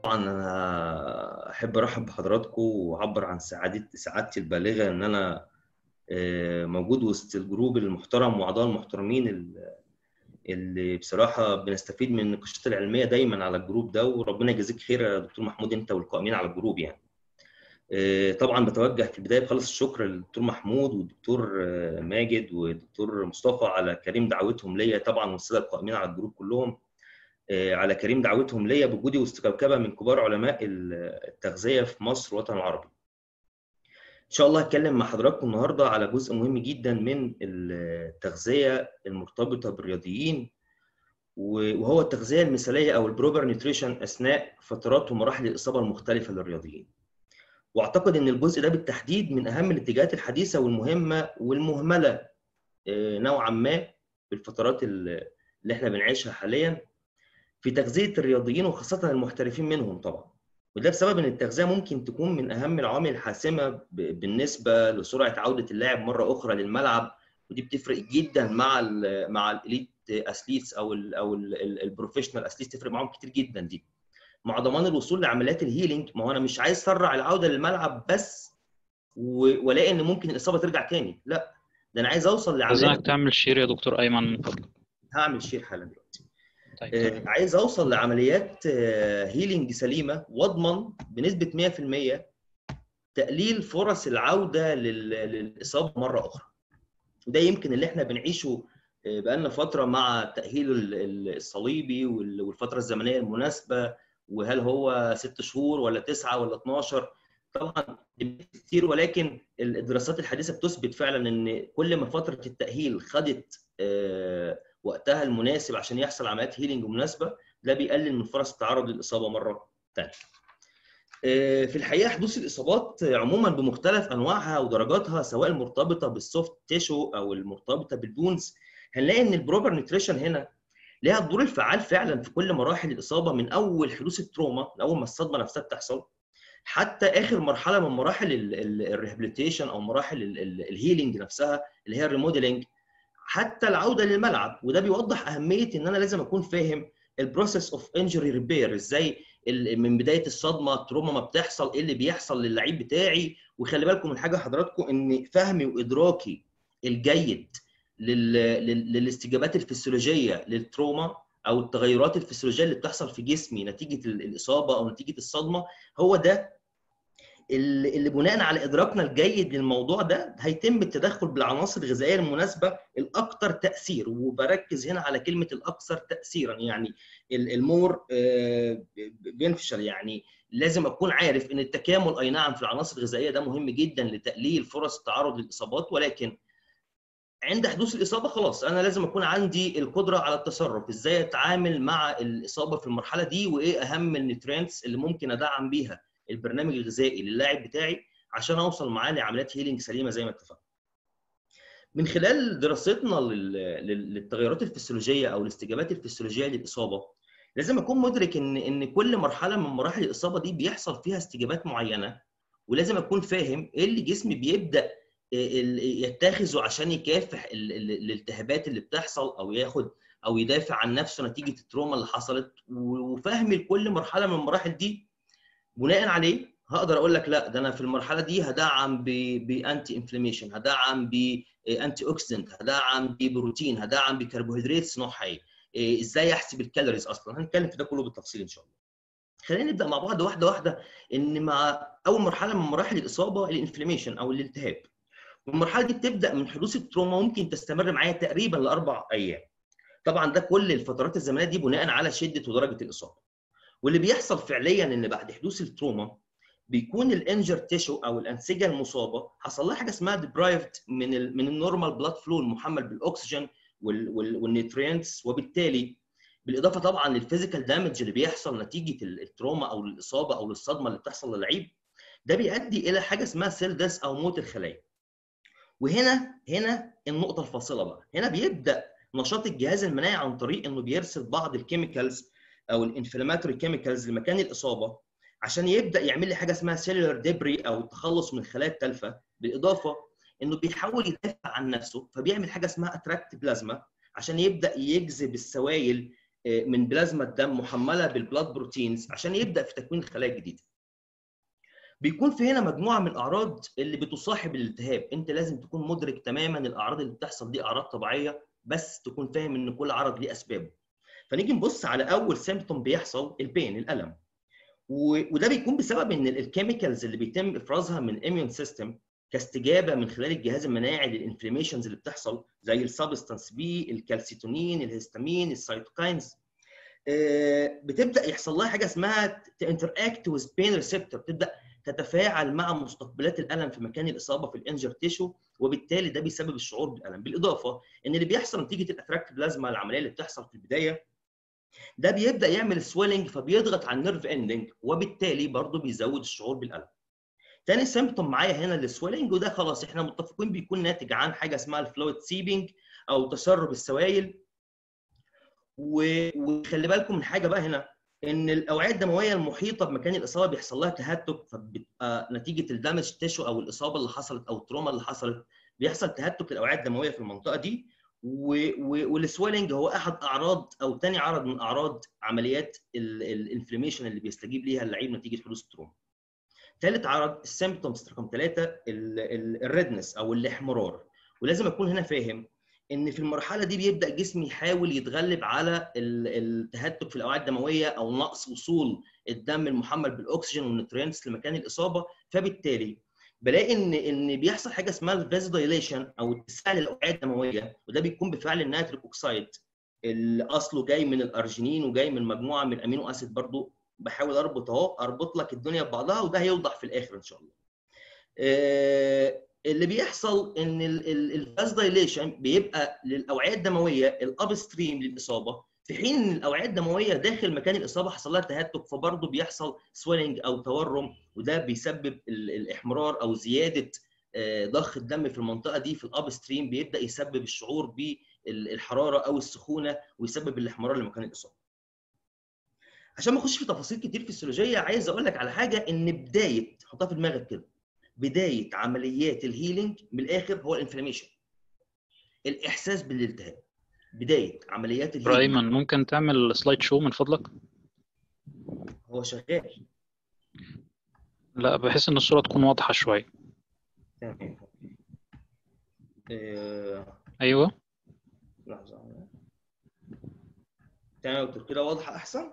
طبعا انا احب ارحب بحضراتكم واعبر عن سعادتي سعادتي البالغه ان انا آه، موجود وسط الجروب المحترم واعضاء المحترمين ال- اللي بصراحه بنستفيد من النقاشات العلميه دايما على الجروب ده وربنا يجازيك خير يا دكتور محمود انت والقائمين على الجروب يعني. آه، طبعا بتوجه في البدايه بخلص الشكر للدكتور محمود والدكتور آه، ماجد والدكتور مصطفى على كريم دعوتهم ليا طبعا والساده القائمين على الجروب كلهم آه، على كريم دعوتهم ليا بوجودي وسط كوكبه من كبار علماء التغذيه في مصر والوطن العربي. ان شاء الله هتكلم مع حضراتكم النهارده على جزء مهم جدا من التغذيه المرتبطه بالرياضيين وهو التغذيه المثاليه او البروبر نيوتريشن اثناء فترات ومراحل الاصابه المختلفه للرياضيين. واعتقد ان الجزء ده بالتحديد من اهم الاتجاهات الحديثه والمهمه والمهمله آه، نوعا ما في الفترات اللي احنا بنعيشها حاليا في تغذيه الرياضيين وخاصه المحترفين منهم طبعا. وده بسبب ان التغذيه ممكن تكون من اهم العوامل الحاسمه ب- بالنسبه لسرعه عوده اللاعب مره اخرى للملعب ودي بتفرق جدا مع ال مع الاليت اثليتس او ال او البروفيشنال اثليتس تفرق معاهم كتير جدا دي مع ضمان الوصول لعمليات الهيلينج ما هو انا مش عايز اسرع العوده للملعب بس و- والاقي ان ممكن الاصابه ترجع تاني لا ده انا عايز اوصل لعمليات عايزينك تعمل شير يا دكتور ايمن من فضلك هعمل شير حالا دلوقتي طيب آه، تمام. عايز اوصل لعمليات هيلينج سليمه واضمن بنسبه 100% تقليل فرص العوده لل- للاصابه مره اخرى. وده يمكن اللي احنا بنعيشه آه، بقالنا فتره مع التاهيل ال- ال- الصليبي وال- والفتره الزمنيه المناسبه وهل هو ست شهور ولا تسعه ولا 12 طبعا كتير ولكن الدراسات الحديثه بتثبت فعلا ان كل ما فتره التاهيل خدت آه، وقتها المناسب عشان يحصل عمليات هيلينج مناسبه ده بيقلل من فرص التعرض للاصابه مره ثانيه. في الحقيقه حدوث الاصابات عموما بمختلف انواعها ودرجاتها سواء المرتبطه بالسوفت تيشو او المرتبطه بالبونز هنلاقي ان البروبر نيوتريشن هنا ليها الدور الفعال فعلا في كل مراحل الاصابه من اول حدوث التروما من اول ما الصدمه نفسها بتحصل حتى اخر مرحله من مراحل الريهابيليتيشن او مراحل الهيلينج نفسها اللي هي الريموديلنج حتى العوده للملعب وده بيوضح اهميه ان انا لازم اكون فاهم البروسيس اوف انجري ريبير ازاي ال- من بدايه الصدمه التروما ما بتحصل ايه اللي بيحصل للعيب بتاعي وخلي بالكم من حاجه حضراتكم ان فهمي وادراكي الجيد لل... لل... للاستجابات الفسيولوجيه للتروما او التغيرات الفسيولوجيه اللي بتحصل في جسمي نتيجه ال- الاصابه او نتيجه الصدمه هو ده اللي اللي بناء على ادراكنا الجيد للموضوع ده هيتم التدخل بالعناصر الغذائيه المناسبه الاكثر تاثير وبركز هنا على كلمه الاكثر تاثيرا يعني ال- المور بينفشل يعني لازم اكون عارف ان التكامل اي نعم في العناصر الغذائيه ده مهم جدا لتقليل فرص التعرض للاصابات ولكن عند حدوث الاصابه خلاص انا لازم اكون عندي القدره على التصرف ازاي اتعامل مع الاصابه في المرحله دي وايه اهم النيوترينتس اللي ممكن ادعم بيها البرنامج الغذائي للاعب بتاعي عشان اوصل معاه لعمليات هيلينج سليمه زي ما اتفقنا. من خلال دراستنا لل- لل- للتغيرات الفسيولوجيه او الاستجابات الفسيولوجيه للاصابه لازم اكون مدرك ان ان كل مرحله من مراحل الاصابه دي بيحصل فيها استجابات معينه ولازم اكون فاهم ايه اللي جسمي بيبدا ال- يتخذه عشان يكافح ال- ال- الالتهابات اللي بتحصل او ياخد او يدافع عن نفسه نتيجه التروما اللي حصلت وفهمي لكل مرحله من المراحل دي بناء عليه هقدر اقول لك لا ده انا في المرحله دي هدعم بانتي انفلاميشن هدعم بانتي اوكسيدنت هدعم ببروتين هدعم بكربوهيدرات نوعها ايه إيه، ازاي احسب الكالوريز اصلا هنتكلم في ده كله بالتفصيل ان شاء الله خلينا نبدا مع بعض واحده واحده ان مع اول مرحله من مراحل الاصابه الانفلاميشن او الالتهاب والمرحله دي بتبدا من حدوث التروما ممكن تستمر معايا تقريبا لاربع ايام طبعا ده كل الفترات الزمنيه دي بناء على شده ودرجه الاصابه واللي بيحصل فعليا ان بعد حدوث التروما بيكون الانجر تيشو او الانسجه المصابه حصل لها حاجه اسمها ديبرايفد من ال من النورمال بلاد فلو المحمل بالاكسجين والنيوترينتس وبالتالي بالاضافه طبعا للفيزيكال دامج اللي بيحصل نتيجه ال- التروما او الاصابه او الصدمه اللي بتحصل للعيب ده بيؤدي الى حاجه اسمها سيل ديس او موت الخلايا وهنا هنا النقطه الفاصله بقى هنا بيبدا نشاط الجهاز المناعي عن طريق انه بيرسل بعض الكيميكالز او الانفلاماتوري كيميكالز لمكان الاصابه عشان يبدا يعمل لي حاجه اسمها سيلولار ديبري او التخلص من الخلايا التالفه بالاضافه انه بيحاول يدافع عن نفسه فبيعمل حاجه اسمها اتراكت بلازما عشان يبدا يجذب السوائل من بلازما الدم محمله بالبلاد بروتينز عشان يبدا في تكوين الخلايا الجديده. بيكون في هنا مجموعه من الاعراض اللي بتصاحب الالتهاب، انت لازم تكون مدرك تماما الاعراض اللي بتحصل دي اعراض طبيعيه بس تكون فاهم ان كل عرض ليه اسبابه. فنيجي نبص على اول سيمبتوم بيحصل البين الالم. وده بيكون بسبب ان الكيميكالز اللي بيتم افرازها من الاميون سيستم كاستجابه من خلال الجهاز المناعي للانفلاميشنز اللي بتحصل زي السبستانس بي الكالسيتونين الهستامين السيتوكاينز بتبدا يحصل لها حاجه اسمها انتراكت وذ بين ريسبتور بتبدا تتفاعل مع مستقبلات الالم في مكان الاصابه في الانجر تيشو وبالتالي ده بيسبب الشعور بالالم بالاضافه ان اللي بيحصل نتيجه الاتراكت بلازما العمليه اللي بتحصل في البدايه ده بيبدا يعمل سويلنج فبيضغط على النيرف اندنج وبالتالي برضه بيزود الشعور بالالم تاني سيمبتوم معايا هنا السويلنج وده خلاص احنا متفقين بيكون ناتج عن حاجه اسمها الفلويد سيبنج او تسرب السوائل وخلي بالكم من حاجه بقى هنا ان الاوعيه الدمويه المحيطه بمكان الاصابه بيحصل لها تهتك فبتبقى نتيجه الدمج تيشو او الاصابه اللي حصلت او التروما اللي حصلت بيحصل تهتك الاوعيه الدمويه في المنطقه دي والسويلنج هو احد اعراض او ثاني عرض من اعراض عمليات الانفلاميشن اللي بيستجيب ليها اللعيب نتيجه حدوث التروما. ثالث عرض السيمبتومز رقم ثلاثه الريدنس او الاحمرار ولازم اكون هنا فاهم ان في المرحله دي بيبدا جسمي يحاول يتغلب على التهتك في الاوعيه الدمويه او نقص وصول الدم المحمل بالاكسجين والنيوترينتس لمكان الاصابه فبالتالي بلاقي ان ان بيحصل حاجه اسمها الفازودايليشن او اتساع للاوعيه الدمويه وده بيكون بفعل النيتريك اوكسيد اللي اصله جاي من الارجينين وجاي من مجموعه من الامينو اسيد برضو بحاول اربط اهو اربط لك الدنيا ببعضها وده هيوضح في الاخر ان شاء الله. اللي بيحصل ان الفازودايليشن بيبقى للاوعيه الدمويه الاب ستريم للاصابه في حين ان الاوعيه الدمويه داخل مكان الاصابه حصل لها تهتك فبرضه بيحصل سويلنج او تورم وده بيسبب الاحمرار او زياده ضخ الدم في المنطقه دي في الاب ستريم بيبدا يسبب الشعور بالحراره او السخونه ويسبب الاحمرار لمكان الاصابه. عشان ما اخش في تفاصيل كتير فيسيولوجيه عايز اقول لك على حاجه ان بدايه حطها في دماغك كده بدايه عمليات الهيلينج من الاخر هو الانفلاميشن الاحساس بالالتهاب بدايه عمليات الهيلينج ايمن ممكن تعمل سلايد شو من فضلك هو شغال لا بحيث ان الصوره تكون واضحه شويه تمام آه، ايوه لحظه تمام يا دكتور كده واضحه احسن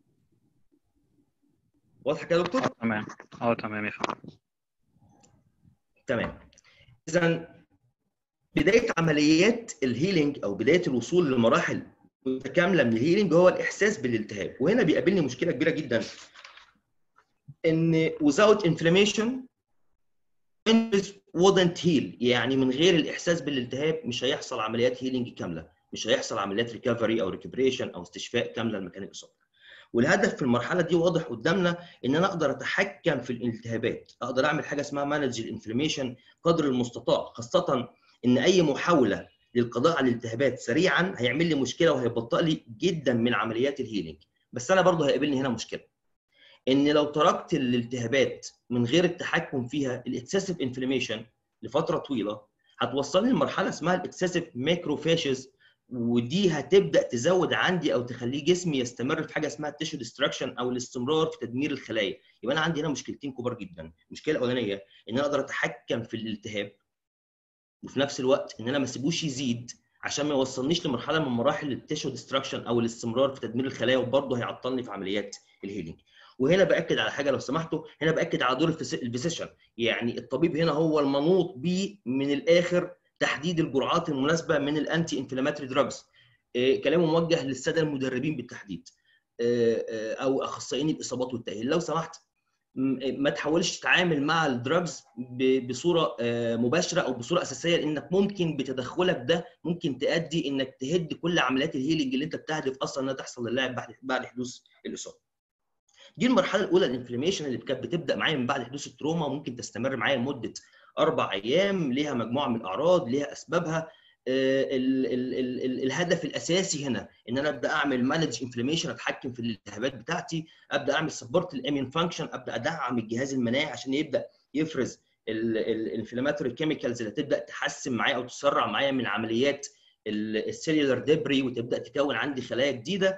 واضحه كده يا دكتور اه تمام اه تمام يا فندم تمام اذا بدايه عمليات الهيلينج او بدايه الوصول لمراحل متكامله من الهيلينج هو الاحساس بالالتهاب وهنا بيقابلني مشكله كبيره جدا ان without inflammation wouldn't heal يعني من غير الاحساس بالالتهاب مش هيحصل عمليات هيلينج كامله مش هيحصل عمليات ريكفري او ريكبريشن او استشفاء كامله لمكان الاصابه والهدف في المرحله دي واضح قدامنا ان انا اقدر اتحكم في الالتهابات اقدر اعمل حاجه اسمها مانج الانفلاميشن قدر المستطاع خاصه ان اي محاوله للقضاء على الالتهابات سريعا هيعمل لي مشكله وهيبطئ لي جدا من عمليات الهيلينج بس انا برضه هيقابلني هنا مشكله ان لو تركت الالتهابات من غير التحكم فيها الاكسسيف انفلاميشن لفتره طويله هتوصلني لمرحله اسمها الاكسسيف ماكروفاشز ودي هتبدا تزود عندي او تخليه جسمي يستمر في حاجه اسمها التيشو ديستراكشن او الاستمرار في تدمير الخلايا يبقى انا عندي هنا مشكلتين كبار جدا المشكله الاولانيه ان انا اقدر اتحكم في الالتهاب وفي نفس الوقت ان انا ما اسيبوش يزيد عشان ما يوصلنيش لمرحله من مراحل التيشو ديستراكشن او الاستمرار في تدمير الخلايا وبرضه هيعطلني في عمليات الهيلينج وهنا باكد على حاجه لو سمحتوا هنا باكد على دور الفيسيشن يعني الطبيب هنا هو المنوط بيه من الاخر تحديد الجرعات المناسبه من الانتي انفلاماتوري دراجز كلامه موجه للساده المدربين بالتحديد او اخصائيين الاصابات والتاهيل لو سمحت ما تحاولش تتعامل مع الدراجز بصوره مباشره او بصوره اساسيه لانك ممكن بتدخلك ده ممكن تؤدي انك تهد كل عمليات الهيلينج اللي انت بتهدف اصلا انها تحصل للاعب بعد بعد حدوث الاصابه. دي المرحله الاولى الانفلاميشن اللي كانت بتبدا معايا من بعد حدوث التروما ممكن تستمر معايا لمده اربع ايام ليها مجموعه من الاعراض ليها اسبابها ال ال ال ال الهدف الاساسي هنا ان انا ابدا اعمل مانج انفلاميشن اتحكم في الالتهابات بتاعتي ابدا اعمل سبورت الامين فانكشن ابدا ادعم الجهاز المناعي عشان يبدا يفرز الانفلاماتوري كيميكالز اللي تبدا تحسن معايا او تسرع معايا من عمليات السيلولار ديبري وتبدا تكون عندي خلايا جديده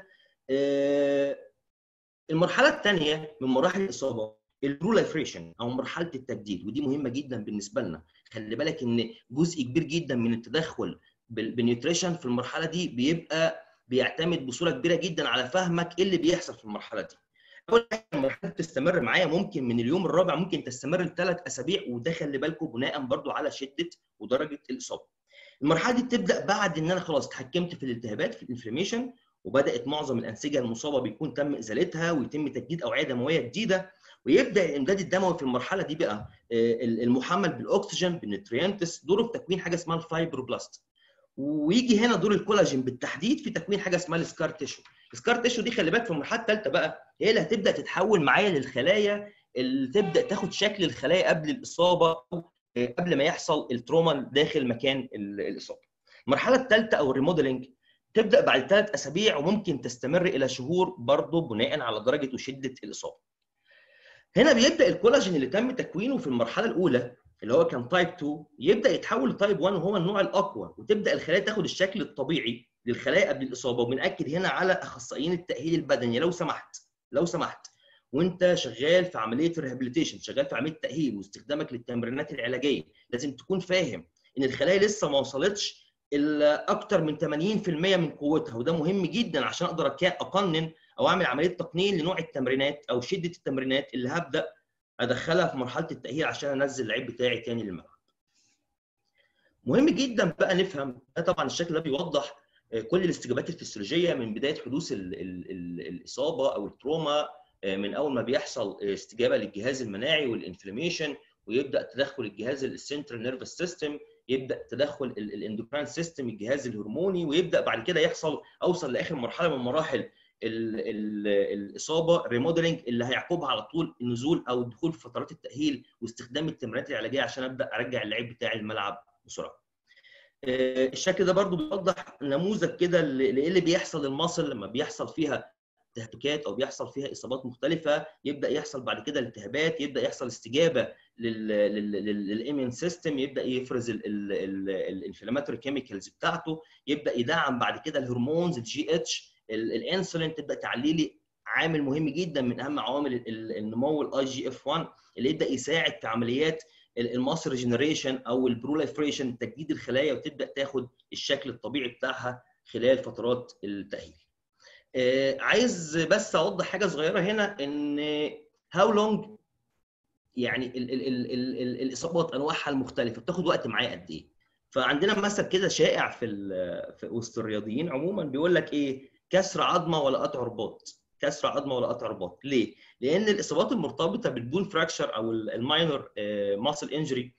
آه، المرحله الثانيه من مراحل الاصابه البروليفريشن او مرحله التجديد ودي مهمه جدا بالنسبه لنا خلي بالك ان جزء كبير جدا من التدخل بال- بالنيوتريشن في المرحله دي بيبقى بيعتمد بصوره كبيره جدا على فهمك ايه اللي بيحصل في المرحله دي اول حاجه المرحله تستمر معايا ممكن من اليوم الرابع ممكن تستمر لثلاث اسابيع وده خلي بالكم بناء برضو على شده ودرجه الاصابه المرحله دي بتبدا بعد ان انا خلاص اتحكمت في الالتهابات في الانفلاميشن وبدات معظم الانسجه المصابه بيكون تم ازالتها ويتم تجديد اوعيه دمويه جديده ويبدا الامداد الدموي في المرحله دي بقى آه، المحمل بالاكسجين بالنيوتريانتس دوره في تكوين حاجه اسمها الفايبروبلاست ويجي هنا دور الكولاجين بالتحديد في تكوين حاجه اسمها السكار تيشو السكار تيشو دي خلي بالك في المرحله الثالثه بقى هي اللي هتبدا تتحول معايا للخلايا اللي تبدا تاخد شكل الخلايا قبل الاصابه او آه، قبل ما يحصل التروما داخل مكان ال- الاصابه المرحله الثالثه او الريموديلنج تبدا بعد ثلاث اسابيع وممكن تستمر الى شهور برضه بناء على درجه وشده الاصابه هنا بيبدا الكولاجين اللي تم تكوينه في المرحله الاولى اللي هو كان تايب 2 يبدا يتحول لتايب 1 وهو النوع الاقوى وتبدا الخلايا تاخد الشكل الطبيعي للخلايا قبل الاصابه وبناكد هنا على اخصائيين التاهيل البدني لو سمحت لو سمحت وانت شغال في عمليه الريهابيليتيشن شغال في عمليه تاهيل واستخدامك للتمرينات العلاجيه لازم تكون فاهم ان الخلايا لسه ما وصلتش الا اكتر من 80% من قوتها وده مهم جدا عشان اقدر أكا- اقنن او اعمل عمليه تقنين لنوع التمرينات او شده التمرينات اللي هبدا ادخلها في مرحله التاهيل عشان انزل اللعيب بتاعي تاني للملعب. مهم جدا بقى نفهم ده طبعا الشكل ده بيوضح آه، كل الاستجابات الفسيولوجيه من بدايه حدوث ال ال ال الاصابه او التروما آه، من اول ما بيحصل استجابه للجهاز المناعي والانفلاميشن ويبدا تدخل الجهاز السنترال نيرفس سيستم يبدا تدخل الاندوكراين سيستم الجهاز الهرموني ويبدا بعد كده يحصل اوصل لاخر مرحله من مراحل ال ال الاصابه ريموديلنج اللي هيعقبها على طول النزول او الدخول في فترات التاهيل واستخدام التمرينات العلاجيه عشان ابدا ارجع اللعيب بتاعي الملعب بسرعه. آه، الشكل ده برضو بيوضح نموذج كده ل- لايه اللي بيحصل للمصل لما بيحصل فيها تهتكات او بيحصل فيها اصابات مختلفه يبدا يحصل بعد كده التهابات يبدا يحصل استجابه للاميون سيستم يبدا يفرز الانفلاماتوري كيميكالز بتاعته يبدا يدعم بعد كده الهرمونز الجي اتش الانسولين تبدا تعلي لي عامل مهم جدا من اهم عوامل ال- ال- النمو الاي جي اف 1 اللي يبدا يساعد في عمليات الماس ريجنريشن او البروليفريشن تجديد الخلايا وتبدا تاخد الشكل الطبيعي بتاعها خلال فترات التاهيل. آه، عايز بس اوضح حاجه صغيره هنا ان هاو لونج يعني ال ال ال ال ال الاصابات انواعها المختلفه بتاخد وقت معايا قد ايه فعندنا مثل كده شائع في, ال- في وسط الرياضيين عموما بيقول لك ايه كسر عظمه ولا قطع رباط كسر عظمه ولا قطع رباط ليه لان الاصابات المرتبطه بالبون فراكشر او الماينور ماسل انجري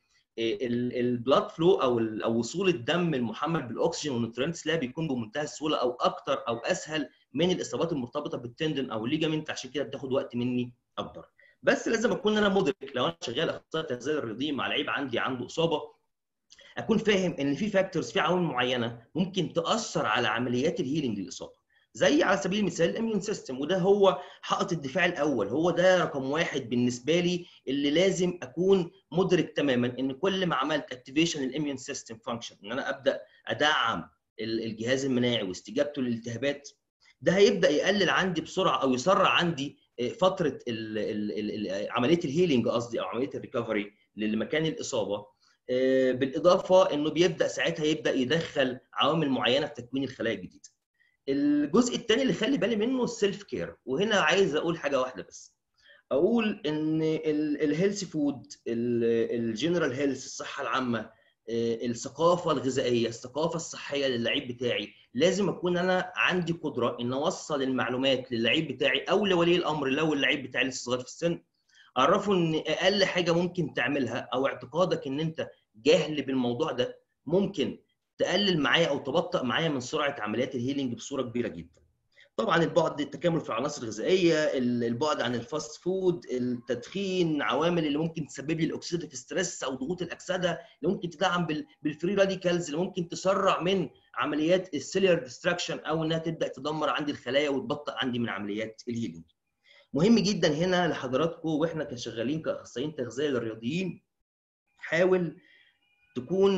البلاد فلو او ال- او وصول الدم المحمل بالاكسجين والنيوترينتس لا بيكون بمنتهى السهوله او اكتر او اسهل من الاصابات المرتبطه بالتندن او الليجامنت عشان كده بتاخد وقت مني اكبر بس لازم اكون انا مدرك لو انا شغال اخصائي تغذيه الرياضيه مع لعيب عندي عنده اصابه اكون فاهم ان في فاكتورز في عوامل معينه ممكن تاثر على عمليات الهيلينج للاصابه زي على سبيل المثال الاميون سيستم وده هو حائط الدفاع الاول هو ده رقم واحد بالنسبه لي اللي لازم اكون مدرك تماما ان كل ما عملت اكتيفيشن الاميون سيستم فانكشن ان انا ابدا ادعم ال- الجهاز المناعي واستجابته للالتهابات ده هيبدا يقلل عندي بسرعه او يسرع عندي آه، فتره ال ال ال عمليه الهيلينج قصدي او عمليه الريكفري لمكان الاصابه آه، بالاضافه انه بيبدا ساعتها يبدا يدخل عوامل معينه في تكوين الخلايا الجديده. الجزء الثاني اللي خلي بالي منه السيلف كير وهنا عايز اقول حاجه واحده بس. اقول ان الهيلث فود الجنرال هيلث الصحه العامه آه، الثقافه الغذائيه الثقافه الصحيه للعيب بتاعي لازم اكون انا عندي قدره ان اوصل المعلومات للعيب بتاعي او لولي الامر لو اللعيب بتاعي لسه صغير في السن اعرفه ان اقل حاجه ممكن تعملها او اعتقادك ان انت جاهل بالموضوع ده ممكن تقلل معايا او تبطئ معايا من سرعه عمليات الهيلينج بصوره كبيره جدا. طبعا البعد التكامل في العناصر الغذائيه، البعد عن الفاست فود، التدخين، عوامل اللي ممكن تسبب لي الاكسيديف ستريس او ضغوط الاكسده اللي ممكن تدعم بال- بالفري راديكالز اللي ممكن تسرع من عمليات السيلر ديستراكشن او انها تبدا تدمر عندي الخلايا وتبطئ عندي من عمليات الهيلينج. مهم جدا هنا لحضراتكم واحنا كشغالين كاخصائيين تغذيه للرياضيين حاول تكون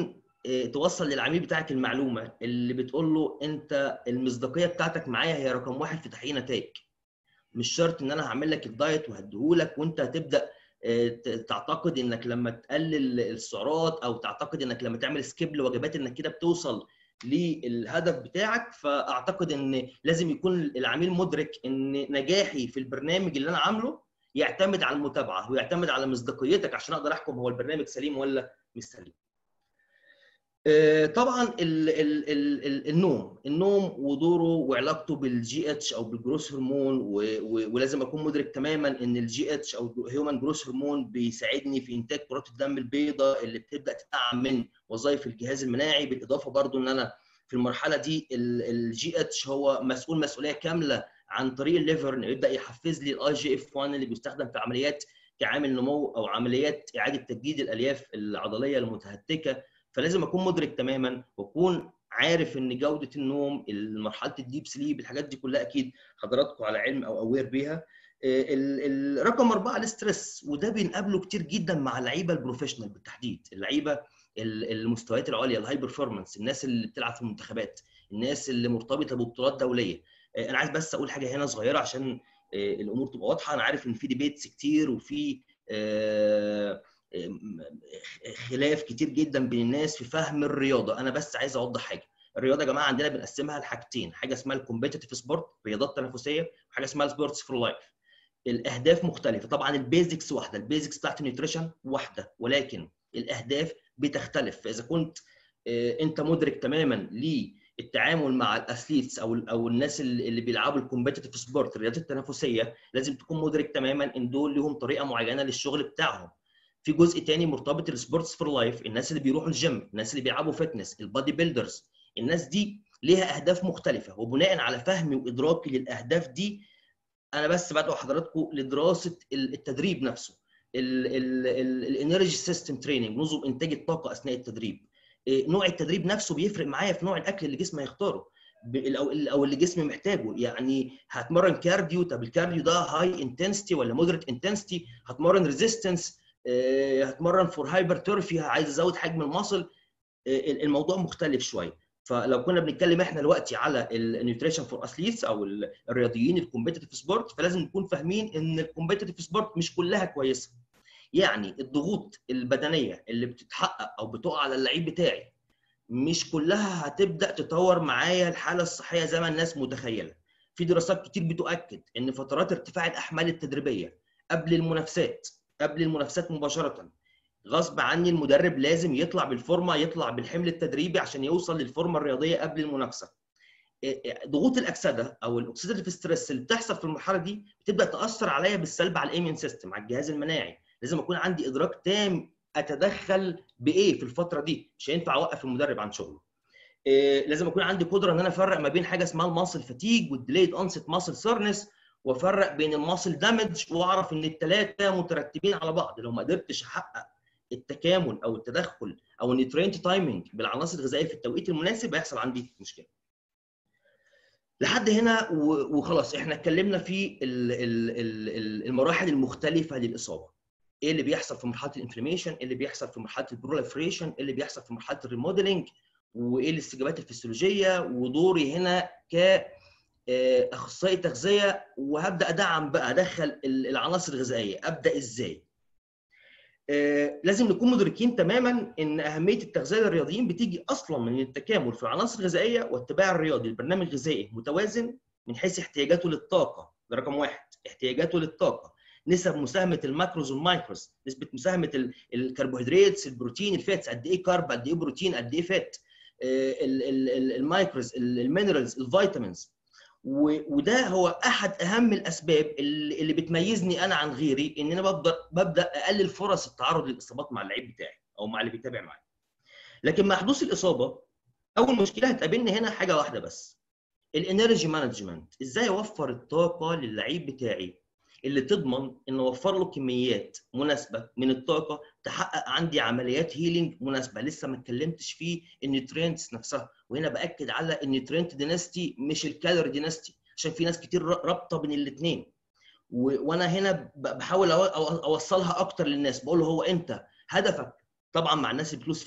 توصل للعميل بتاعك المعلومه اللي بتقول له انت المصداقيه بتاعتك معايا هي رقم واحد في تحقيق نتائج مش شرط ان انا هعمل لك الدايت وهديهولك وانت هتبدا تعتقد انك لما تقلل السعرات او تعتقد انك لما تعمل سكيب لوجبات انك كده بتوصل للهدف بتاعك فاعتقد ان لازم يكون العميل مدرك ان نجاحي في البرنامج اللي انا عامله يعتمد على المتابعه ويعتمد على مصداقيتك عشان اقدر احكم هو البرنامج سليم ولا مش سليم. طبعا ال ال ال النوم النوم ودوره وعلاقته بالجي اتش او بالجروس هرمون ولازم اكون مدرك تماما ان الجي اتش او هيومن جروس هرمون بيساعدني في انتاج كرات الدم البيضاء اللي بتبدا تدعم من وظائف الجهاز المناعي بالاضافه برضو ان انا في المرحله دي الجي اتش هو مسؤول مسؤوليه كامله عن طريق الليفر انه يبدا يحفز لي الاي جي اف 1 اللي بيستخدم في عمليات كعامل نمو او عمليات اعاده تجديد الالياف العضليه المتهتكه فلازم اكون مدرك تماما واكون عارف ان جوده النوم مرحله الديب سليب الحاجات دي كلها اكيد حضراتكم على علم او اوير بيها الرقم اربعه الاسترس وده بنقابله كتير جدا مع اللعيبه البروفيشنال بالتحديد اللعيبه المستويات العليا الهاي بيرفورمانس الناس اللي بتلعب في المنتخبات الناس اللي مرتبطه ببطولات دوليه انا عايز بس اقول حاجه هنا صغيره عشان الامور تبقى واضحه انا عارف ان في ديبيتس كتير وفي خلاف كتير جدا بين الناس في فهم الرياضه انا بس عايز اوضح حاجه الرياضه يا جماعه عندنا بنقسمها لحاجتين حاجه اسمها الكومبيتيتيف سبورت رياضات تنافسيه وحاجه اسمها سبورتس فور لايف الاهداف مختلفه طبعا البيزكس واحده البيزكس بتاعت النيوتريشن واحده ولكن الاهداف بتختلف فاذا كنت انت مدرك تماما للتعامل مع الاثليتس او او الناس اللي بيلعبوا الكومبيتيتيف سبورت الرياضات التنافسيه لازم تكون مدرك تماما ان دول لهم طريقه معينه للشغل بتاعهم في جزء تاني مرتبط السبورتس فور لايف الناس اللي بيروحوا الجيم الناس اللي بيلعبوا فتنس البادي بيلدرز الناس دي ليها اهداف مختلفه وبناء على فهمي وادراكي للاهداف دي انا بس بدعو حضراتكم لدراسه التدريب نفسه الانرجي سيستم تريننج نظم انتاج الطاقه اثناء التدريب نوع التدريب نفسه بيفرق معايا في نوع الاكل اللي جسمي هيختاره او اللي جسمي محتاجه يعني هتمرن كارديو طب الكارديو ده هاي انتنسيتي ولا مودريت انتنسيتي هتمرن ريزيستنس هتمرن فور هايبرتروفي عايز ازود حجم المصل الموضوع مختلف شويه فلو كنا بنتكلم احنا دلوقتي على النيوتريشن فور اثليتس او الرياضيين الكومبيتيتيف سبورت فلازم نكون فاهمين ان الكومبيتيتيف سبورت مش كلها كويسه يعني الضغوط البدنيه اللي بتتحقق او بتقع على اللعيب بتاعي مش كلها هتبدا تطور معايا الحاله الصحيه زي ما الناس متخيله في دراسات كتير بتؤكد ان فترات ارتفاع الاحمال التدريبيه قبل المنافسات قبل المنافسات مباشره غصب عني المدرب لازم يطلع بالفورمه يطلع بالحمل التدريبي عشان يوصل للفورمه الرياضيه قبل المنافسه ضغوط الاكسده او الاكسيداتيف ستريس اللي بتحصل في المرحله دي بتبدا تاثر عليا بالسلب على الايميون سيستم على الجهاز المناعي لازم اكون عندي ادراك تام اتدخل بايه في الفتره دي مش هينفع اوقف المدرب عن شغله لازم اكون عندي قدره ان انا افرق ما بين حاجه اسمها الماسل فاتيج والديليد اونست ماسل سيرنس وافرق بين الماسل دامج واعرف ان الثلاثه مترتبين على بعض لو ما قدرتش احقق التكامل او التدخل او النيوترينت تايمنج بالعناصر الغذائيه في التوقيت المناسب هيحصل عندي مشكله. لحد هنا وخلاص احنا اتكلمنا في المراحل المختلفه للاصابه. ايه اللي بيحصل في مرحله الانفلاميشن؟ ايه اللي بيحصل في مرحله البروليفريشن؟ ايه اللي بيحصل في مرحله الريموديلنج؟ وايه الاستجابات الفسيولوجيه؟ ودوري هنا ك اخصائي تغذيه وهبدا ادعم بقى ادخل العناصر الغذائيه ابدا ازاي آه لازم نكون مدركين تماما ان اهميه التغذيه للرياضيين بتيجي اصلا من التكامل في العناصر الغذائيه والاتباع الرياضي لبرنامج غذائي متوازن من حيث احتياجاته للطاقه ده رقم واحد احتياجاته للطاقه نسب مساهمه الماكروز والمايكروز نسبه مساهمه الكربوهيدرات البروتين الفاتس قد ايه كارب قد ايه بروتين قد ايه فات آه المايكروز المينرالز الفيتامينز وده هو احد اهم الاسباب اللي بتميزني انا عن غيري ان انا ببدا ببدا اقلل فرص التعرض للاصابات مع اللعيب بتاعي او مع اللي بيتابع معايا لكن مع حدوث الاصابه اول مشكله هتقابلني هنا حاجه واحده بس الانرجي مانجمنت ازاي اوفر الطاقه للعيب بتاعي اللي تضمن ان اوفر له كميات مناسبه من الطاقه تحقق عندي عمليات هيلينج مناسبه لسه ما اتكلمتش في النيوترينتس نفسها وهنا باكد على النيوترينت ديناستي مش الكالوري ديناستي عشان في ناس كتير رابطه بين الاثنين وانا هنا بحاول اوصلها اكتر للناس بقول له هو انت هدفك طبعا مع الناس اللي بتلوز فات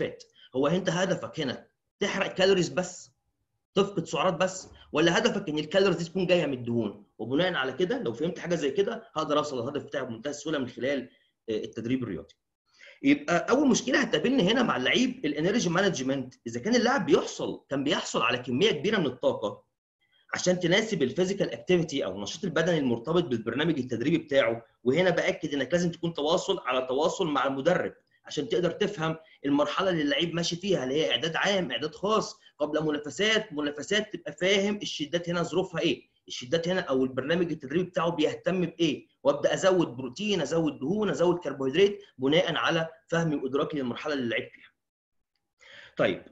هو انت هدفك هنا تحرق كالوريز بس تفقد سعرات بس ولا هدفك ان الكالوريز دي تكون جايه من الدهون وبناء على كده لو فهمت حاجه زي كده هقدر اوصل للهدف بتاعي بمنتهى السهوله من خلال التدريب الرياضي يبقى اول مشكله هتقابلني هنا مع اللعيب الانرجي مانجمنت اذا كان اللاعب بيحصل كان بيحصل على كميه كبيره من الطاقه عشان تناسب الفيزيكال اكتيفيتي او النشاط البدني المرتبط بالبرنامج التدريبي بتاعه وهنا باكد انك لازم تكون تواصل على تواصل مع المدرب عشان تقدر تفهم المرحله اللي اللعيب ماشي فيها اللي هي اعداد عام اعداد خاص قبل منافسات منافسات تبقى فاهم الشدات هنا ظروفها ايه الشدات هنا او البرنامج التدريبي بتاعه بيهتم بايه وابدا ازود بروتين ازود دهون ازود كربوهيدرات بناء على فهمي وادراكي للمرحله اللي اللعيب فيها طيب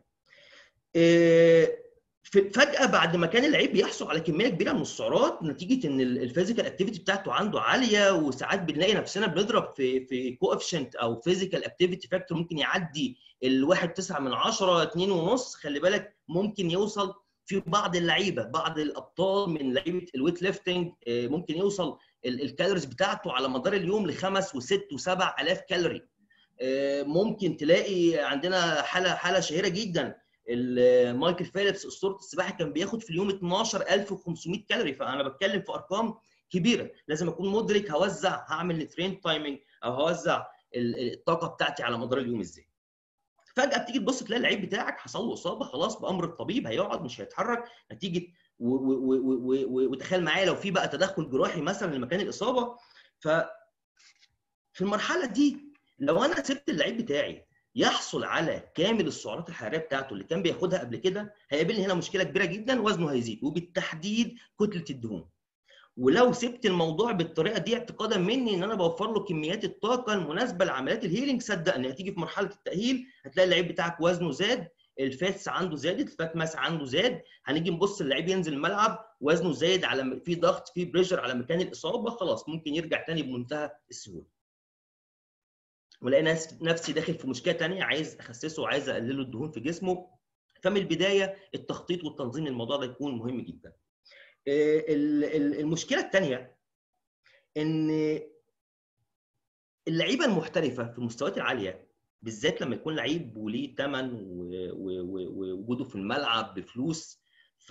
إيه فجاه بعد ما كان اللعيب بيحصل على كميه كبيره من السعرات نتيجه ان الفيزيكال اكتيفيتي بتاعته عنده عاليه وساعات بنلاقي نفسنا بنضرب في في كوفشنت او فيزيكال اكتيفيتي فاكتور ممكن يعدي ال 1.9 من 10 2 ونص خلي بالك ممكن يوصل في بعض اللعيبه بعض الابطال من لعيبه الويت ليفتنج ممكن يوصل الكالوريز بتاعته على مدار اليوم لخمس وست وسبع الاف كالوري ممكن تلاقي عندنا حاله حاله شهيره جدا مايكل فيليبس اسطوره السباحه كان بياخد في اليوم 12500 كالوري فانا بتكلم في ارقام كبيره لازم اكون مدرك هوزع هعمل ترين تايمنج او هوزع الطاقه بتاعتي على مدار اليوم ازاي فجاه بتيجي تبص تلاقي اللعيب بتاعك حصل له اصابه خلاص بامر الطبيب هيقعد مش هيتحرك نتيجه وتخيل معايا لو في بقى تدخل جراحي مثلا لمكان الاصابه ف في المرحله دي لو انا سبت اللعيب بتاعي يحصل على كامل السعرات الحراريه بتاعته اللي كان بياخدها قبل كده هيقابلني هنا مشكله كبيره جدا وزنه هيزيد وبالتحديد كتله الدهون ولو سبت الموضوع بالطريقه دي اعتقادا مني ان انا بوفر له كميات الطاقه المناسبه لعمليات الهيلينج صدقني هتيجي في مرحله التاهيل هتلاقي اللعيب بتاعك وزنه زاد الفاتس عنده زادت الفات ماس عنده زاد هنيجي نبص اللعيب ينزل الملعب وزنه زايد على في ضغط في بريشر على مكان الاصابه خلاص ممكن يرجع تاني بمنتهى السهوله ولاقي نفسي داخل في مشكله ثانيه عايز اخسسه وعايز اقلله الدهون في جسمه فمن البدايه التخطيط والتنظيم للموضوع ده يكون مهم جدا. المشكله الثانيه ان اللعيبه المحترفه في المستويات العاليه بالذات لما يكون لعيب وليه ثمن ووجوده في الملعب بفلوس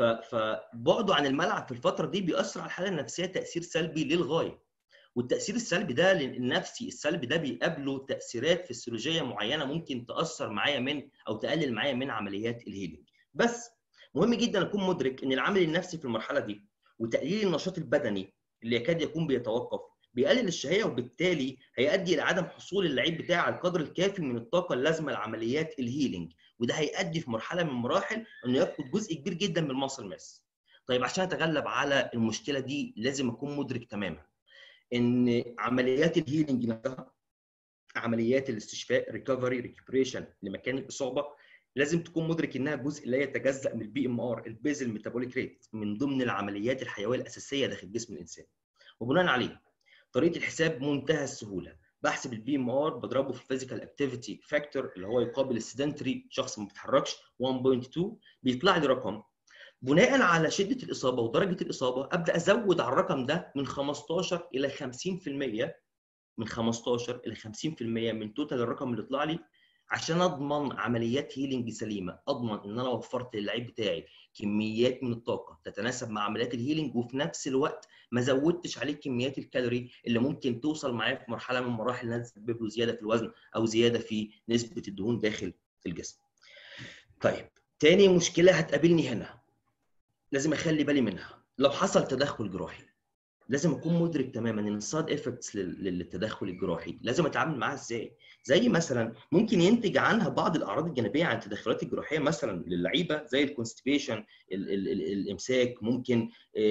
فبعده عن الملعب في الفتره دي بيأثر على الحاله النفسيه تاثير سلبي للغايه. والتاثير السلبي ده النفسي السلبي ده بيقابله تاثيرات فسيولوجيه معينه ممكن تاثر معايا من او تقلل معايا من عمليات الهيلينج بس مهم جدا اكون مدرك ان العامل النفسي في المرحله دي وتقليل النشاط البدني اللي يكاد يكون بيتوقف بيقلل الشهيه وبالتالي هيؤدي الى عدم حصول اللعيب بتاعي على القدر الكافي من الطاقه اللازمه لعمليات الهيلينج وده هيؤدي في مرحله من المراحل انه يفقد جزء كبير جدا من المصل ماس طيب عشان اتغلب على المشكله دي لازم اكون مدرك تماما ان عمليات الهيلينج نفسها عمليات الاستشفاء ريكفري ريكبريشن لمكان الاصابه لازم تكون مدرك انها جزء لا يتجزا من البي ام ار البيزل ميتابوليك ريت من ضمن العمليات الحيويه الاساسيه داخل جسم الانسان وبناء عليه طريقه الحساب منتهى السهوله بحسب البي ام ار بضربه في الفيزيكال اكتيفيتي فاكتور اللي هو يقابل السيدنتري شخص ما بيتحركش 1.2 بيطلع لي رقم بناء على شده الاصابه ودرجه الاصابه ابدا ازود على الرقم ده من 15 الى 50% من 15 الى 50% من توتال الرقم اللي طلع لي عشان اضمن عمليات هيلينج سليمه اضمن ان انا وفرت للعيب بتاعي كميات من الطاقه تتناسب مع عمليات الهيلينج وفي نفس الوقت ما زودتش عليه كميات الكالوري اللي ممكن توصل معايا في مرحله من مراحل انها تسبب له زياده في الوزن او زياده في نسبه الدهون داخل الجسم. طيب تاني مشكله هتقابلني هنا لازم اخلي بالي منها لو حصل تدخل جراحي لازم اكون مدرك تماما ان السايد افكتس للتدخل الجراحي لازم اتعامل معاها ازاي زي مثلا ممكن ينتج عنها بعض الاعراض الجانبيه عن التدخلات الجراحيه مثلا للعيبه زي الكونستيبيشن الامساك ممكن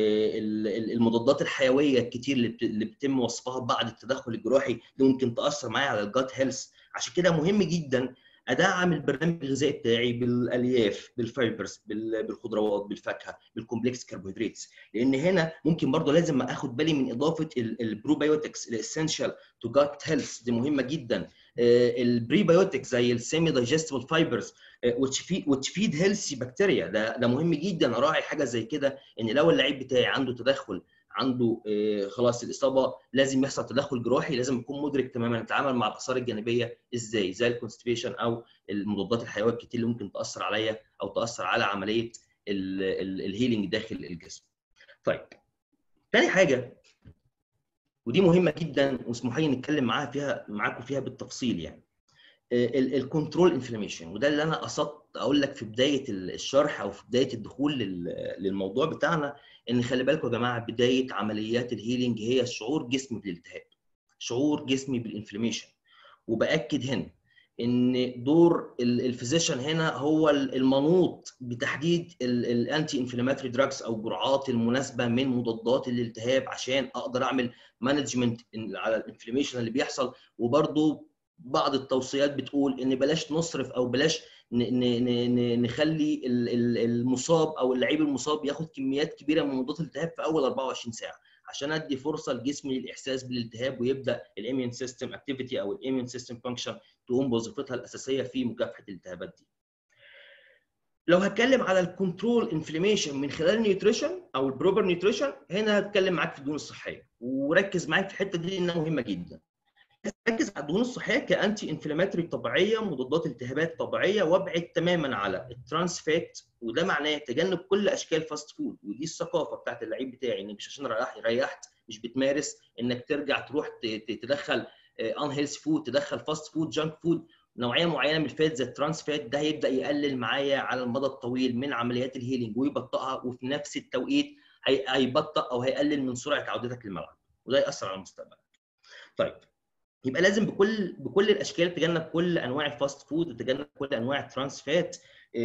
المضادات الحيويه الكتير اللي بيتم وصفها بعد التدخل الجراحي دي ممكن تاثر معايا على الجات هيلث عشان كده مهم جدا ادعم البرنامج الغذائي بتاعي بالالياف بالفايبرز بالخضروات بالفاكهه بالكومبلكس كربوهيدرات لان هنا ممكن برضه لازم اخد بالي من اضافه البروبايوتكس الاسينشال تو جات هيلث دي مهمه جدا البريبايوتكس زي السيمي دايجستبل فايبرز وتفيد هيلثي بكتيريا ده ده مهم جدا اراعي حاجه زي كده ان لو اللعيب بتاعي عنده تدخل عنده آه، خلاص الاصابه لازم يحصل تدخل جراحي لازم يكون مدرك تماما يتعامل مع الاثار الجانبيه ازاي زي الكونستيبيشن او المضادات الحيويه الكتير اللي ممكن تاثر عليا او تاثر على عمليه الهيلينج داخل الجسم. طيب تاني حاجه ودي مهمه جدا واسمحوا لي نتكلم معاها فيها معاكم فيها بالتفصيل يعني الكنترول انفلاميشن وده اللي انا قصدت اقول لك في بدايه الشرح او في بدايه الدخول لل- للموضوع بتاعنا ان خلي بالكم يا جماعه بدايه عمليات الهيلينج هي شعور جسمي بالالتهاب شعور جسمي بالانفلاميشن وباكد هنا ان دور الفيزيشن هنا هو المنوط بتحديد الانتي انفلاماتوري دراجز او الجرعات المناسبه من مضادات الالتهاب عشان اقدر اعمل مانجمنت على الانفلاميشن اللي بيحصل وبرده بعض التوصيات بتقول ان بلاش نصرف او بلاش ن- ن- ن- ن- نخلي ال- ال- المصاب او اللعيب المصاب ياخد كميات كبيره من مضادات الالتهاب في اول 24 ساعه عشان ادي فرصه لجسمي للاحساس بالالتهاب ويبدا الاميون سيستم اكتيفيتي او الاميون سيستم فانكشن تقوم بوظيفتها الاساسيه في مكافحه الالتهابات دي. لو هتكلم على الكنترول انفلاميشن من خلال النيوتريشن او البروبر نيوتريشن هنا هتكلم معاك في الدهون الصحيه وركز معاك في الحته دي انها مهمه جدا. ركز على الدهون الصحيه كانتي انفلاماتوري طبيعيه مضادات التهابات طبيعيه وابعد تماما على الترانس فات وده معناه تجنب كل اشكال فاست فود ودي الثقافه بتاعت اللعيب بتاعي ان مش عشان ريح ريحت مش بتمارس انك ترجع تروح ت- ت- تدخل ان هيلث فود تدخل فاست فود جانك فود نوعيه معينه من الفات زي الترانس فات ده هيبدا يقلل معايا على المدى الطويل من عمليات الهيلينج ويبطئها وفي نفس التوقيت هي- هيبطئ او هيقلل من سرعه عودتك للملعب وده ياثر على المستقبل. طيب يبقى لازم بكل بكل الاشكال تجنب كل انواع الفاست فود وتجنب كل انواع الترانس فات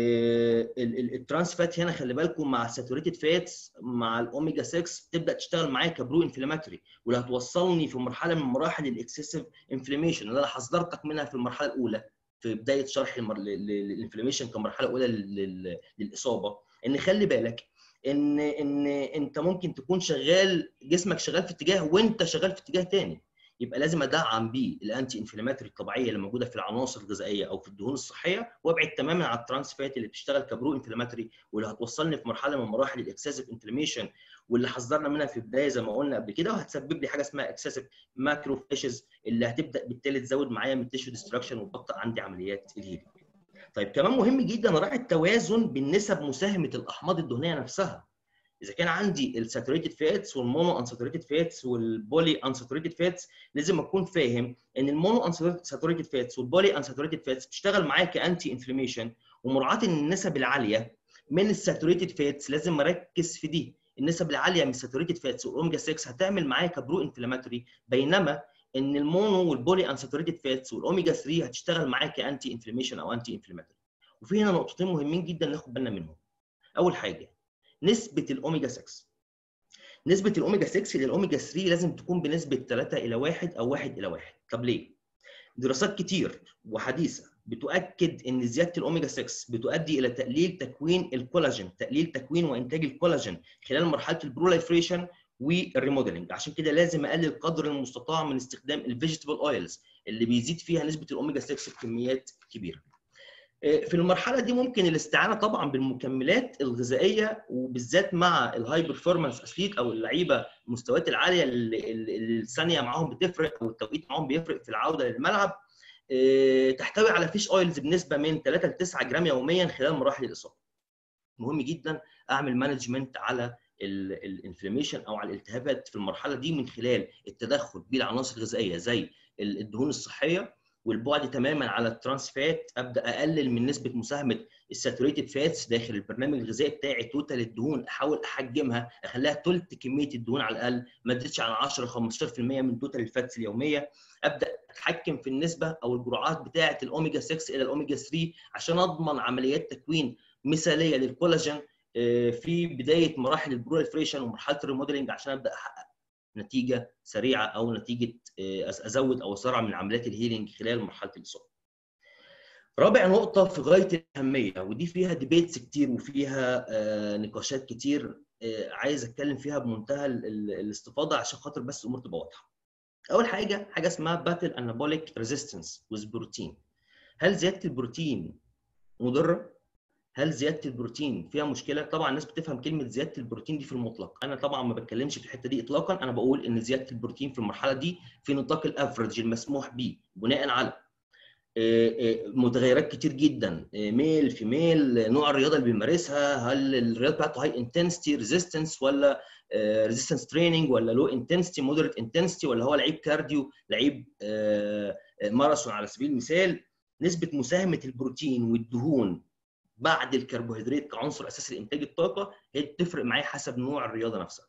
الترانس فات هنا خلي بالكم مع الساتوريتد فاتس مع الاوميجا 6 تبدا تشتغل معايا كبرو انفلاماتوري واللي هتوصلني في مرحله من مراحل الاكسسيف انفلاميشن اللي انا حذرتك منها في المرحله الاولى في بدايه شرح الانفلاميشن كمرحله اولى لل- لل- للاصابه ان خلي بالك ان ان انت ممكن تكون شغال جسمك شغال في اتجاه وانت شغال في اتجاه تاني يبقى لازم ادعم بيه الانتي انفلاماتوري الطبيعيه اللي موجوده في العناصر الغذائيه او في الدهون الصحيه وابعد تماما عن الترانس فات اللي بتشتغل كبرو انفلاماتوري واللي هتوصلني في مرحله من مراحل الاكسسيف انفلاميشن واللي حذرنا منها في البدايه زي ما قلنا قبل كده وهتسبب لي حاجه اسمها اكسسيف ماكروفيشز اللي هتبدا بالتالي تزود معايا من التيشو ديستراكشن وتبطئ عندي عمليات الهيلينج. طيب كمان مهم جدا راعي التوازن بالنسب مساهمه الاحماض الدهنيه نفسها. اذا كان عندي الساتوريتد فاتس والمونو انساتوريتد فاتس والبولي انساتوريتد فاتس لازم اكون فاهم ان المونو انساتوريتد فاتس والبولي انساتوريتد فاتس بتشتغل معايا كانتي انفلاميشن ومراعاه ان النسب العاليه من الساتوريتد فاتس لازم اركز في دي النسب العاليه من الساتوريتد فاتس والاوميجا 6 هتعمل معايا كبرو انفلاماتوري بينما ان المونو والبولي انساتوريتد فاتس والاوميجا 3 هتشتغل معايا كانتي انفلاميشن او انتي انفلاماتوري وفي هنا نقطتين مهمين جدا ناخد بالنا منهم اول حاجه نسبه الاوميجا 6 نسبه الاوميجا 6 للاوميجا 3 لازم تكون بنسبه 3 الى 1 او 1 الى 1 طب ليه دراسات كتير وحديثه بتؤكد ان زياده الاوميجا 6 بتؤدي الى تقليل تكوين الكولاجين تقليل تكوين وانتاج الكولاجين خلال مرحله البروليفريشن والريموديلنج عشان كده لازم اقلل قدر المستطاع من استخدام الفيجيتابل اويلز اللي بيزيد فيها نسبه الاوميجا 6 بكميات كبيره في المرحله دي ممكن الاستعانه طبعا بالمكملات الغذائيه وبالذات مع الهاي بيرفورمانس اثليت او اللعيبه المستويات العاليه اللي اللي الثانيه معاهم بتفرق او التوقيت معاهم بيفرق في العوده للملعب إيه، تحتوي على فيش اويلز بنسبه من 3 ل 9 جرام يوميا خلال مراحل الاصابه. مهم جدا اعمل مانجمنت على الانفلاميشن او على الالتهابات في المرحله دي من خلال التدخل بالعناصر الغذائيه زي الدهون الصحيه والبعد تماما على الترانس فات ابدا اقلل من نسبه مساهمه الساتوريتد فاتس داخل البرنامج الغذائي بتاعي توتال الدهون احاول احجمها اخليها ثلث كميه الدهون على الاقل ما تزيدش عن 10 15% من توتال الفاتس اليوميه ابدا اتحكم في النسبه او الجرعات بتاعه الاوميجا 6 الى الاوميجا 3 عشان اضمن عمليات تكوين مثاليه للكولاجين آه، في بدايه مراحل البروليفريشن ومرحله الريموديلنج عشان ابدا احقق نتيجه سريعه او نتيجه آه، ازود او اسرع من عمليات الهيلينج خلال مرحله الاصابه. رابع نقطة في غاية الأهمية ودي فيها ديبيتس كتير وفيها آه، نقاشات كتير آه، عايز أتكلم فيها بمنتهى ال- ال- الاستفاضة عشان خاطر بس الأمور تبقى واضحة. أول حاجة حاجة اسمها باتل انابوليك ريزيستنس ويز بروتين. هل زيادة البروتين مضرة؟ هل زياده البروتين فيها مشكله طبعا الناس بتفهم كلمه زياده البروتين دي في المطلق انا طبعا ما بتكلمش في الحته دي اطلاقا انا بقول ان زياده البروتين في المرحله دي في نطاق الافرج المسموح به بناء على متغيرات كتير جدا ميل في ميل نوع الرياضه اللي بيمارسها هل الرياضه بتاعته هاي انتنسيتي ريزيستنس ولا ريزيستنس تريننج ولا لو انتنسيتي مودريت انتنسيتي ولا هو لعيب كارديو لعيب ماراثون على سبيل المثال نسبه مساهمه البروتين والدهون بعد الكربوهيدرات كعنصر اساسي لانتاج الطاقه هي بتفرق معايا حسب نوع الرياضه نفسها.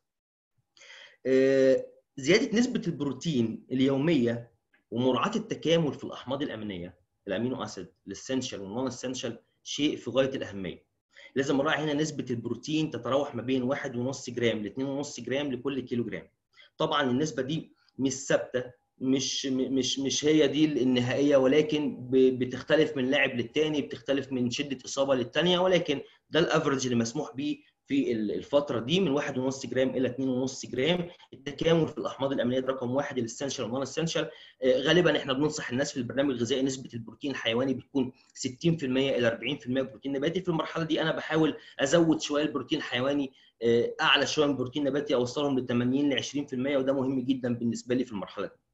زياده نسبه البروتين اليوميه ومراعاه التكامل في الاحماض الامينيه الامينو اسيد الاسنشال والنون اسنشال شيء في غايه الاهميه. لازم اراعي هنا نسبه البروتين تتراوح ما بين 1.5 جرام ل 2.5 جرام لكل كيلو جرام. طبعا النسبه دي مش ثابته مش مش مش هي دي النهائيه ولكن بتختلف من لاعب للتاني بتختلف من شده اصابه للثانيه ولكن ده الافرج اللي مسموح به في الفتره دي من 1.5 جرام الى 2.5 جرام التكامل في الاحماض الامينيه ده رقم واحد الاسنشال والنون اسنشال غالبا احنا بننصح الناس في البرنامج الغذائي نسبه البروتين الحيواني بتكون 60% الى 40% بروتين نباتي في المرحله دي انا بحاول ازود شويه البروتين الحيواني اعلى شويه من البروتين النباتي اوصلهم ل 80 ل 20% وده مهم جدا بالنسبه لي في المرحله دي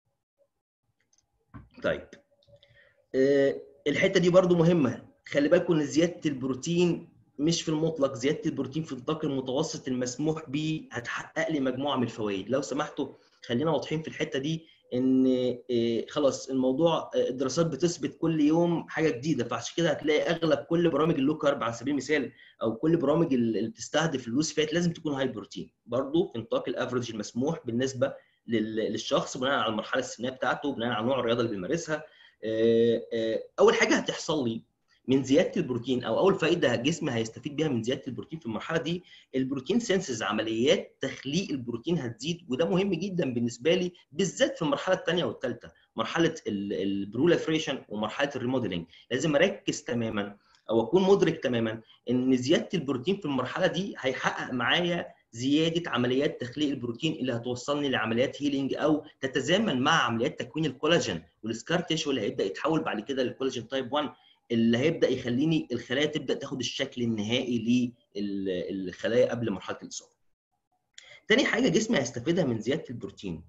طيب أه الحته دي برضو مهمه خلي بالكم ان زياده البروتين مش في المطلق زياده البروتين في النطاق المتوسط المسموح به هتحقق لي مجموعه من الفوائد لو سمحتوا خلينا واضحين في الحته دي ان أه خلاص الموضوع الدراسات بتثبت كل يوم حاجه جديده فعشان كده هتلاقي اغلب كل برامج اللو كارب على سبيل المثال او كل برامج اللي بتستهدف اللوز فات لازم تكون هاي بروتين برضو في نطاق الافرج المسموح بالنسبه للشخص بناء على المرحله السنيه بتاعته بناء على نوع الرياضه اللي بيمارسها اول حاجه هتحصل لي من زياده البروتين او اول فائده جسمي هيستفيد بيها من زياده البروتين في المرحله دي البروتين سينسز عمليات تخليق البروتين هتزيد وده مهم جدا بالنسبه لي بالذات في المرحله الثانيه والثالثه مرحله البروليفريشن ومرحله الريموديلنج لازم اركز تماما او اكون مدرك تماما ان زياده البروتين في المرحله دي هيحقق معايا زياده عمليات تخليق البروتين اللي هتوصلني لعمليات هيلينج او تتزامن مع عمليات تكوين الكولاجين والسكار تيشو اللي هيبدا يتحول بعد كده للكولاجين تايب 1 اللي هيبدا يخليني الخلايا تبدا تاخد الشكل النهائي للخلايا قبل مرحله الاصابه. تاني حاجه جسمي هيستفيدها من زياده البروتين.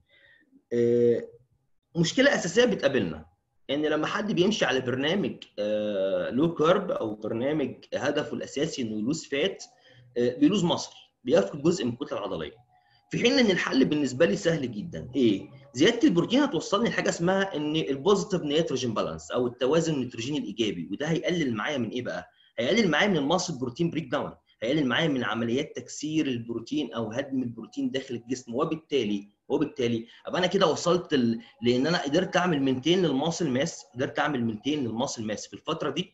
مشكله اساسيه بتقابلنا ان لما حد بيمشي على برنامج لو كارب او برنامج هدفه الاساسي انه يلوز فات بيلوز مصل بيفقد جزء من الكتله العضليه في حين ان الحل بالنسبه لي سهل جدا ايه زياده البروتين هتوصلني لحاجه اسمها ان البوزيتيف نيتروجين بالانس او التوازن النيتروجيني الايجابي وده هيقلل معايا من ايه بقى هيقلل معايا من الماسل بروتين بريك داون هيقلل معايا من عمليات تكسير البروتين او هدم البروتين داخل الجسم وبالتالي وبالتالي ابقى انا كده وصلت ل... لان انا قدرت اعمل منتين للماسل ماس قدرت اعمل منتين للماسل ماس في الفتره دي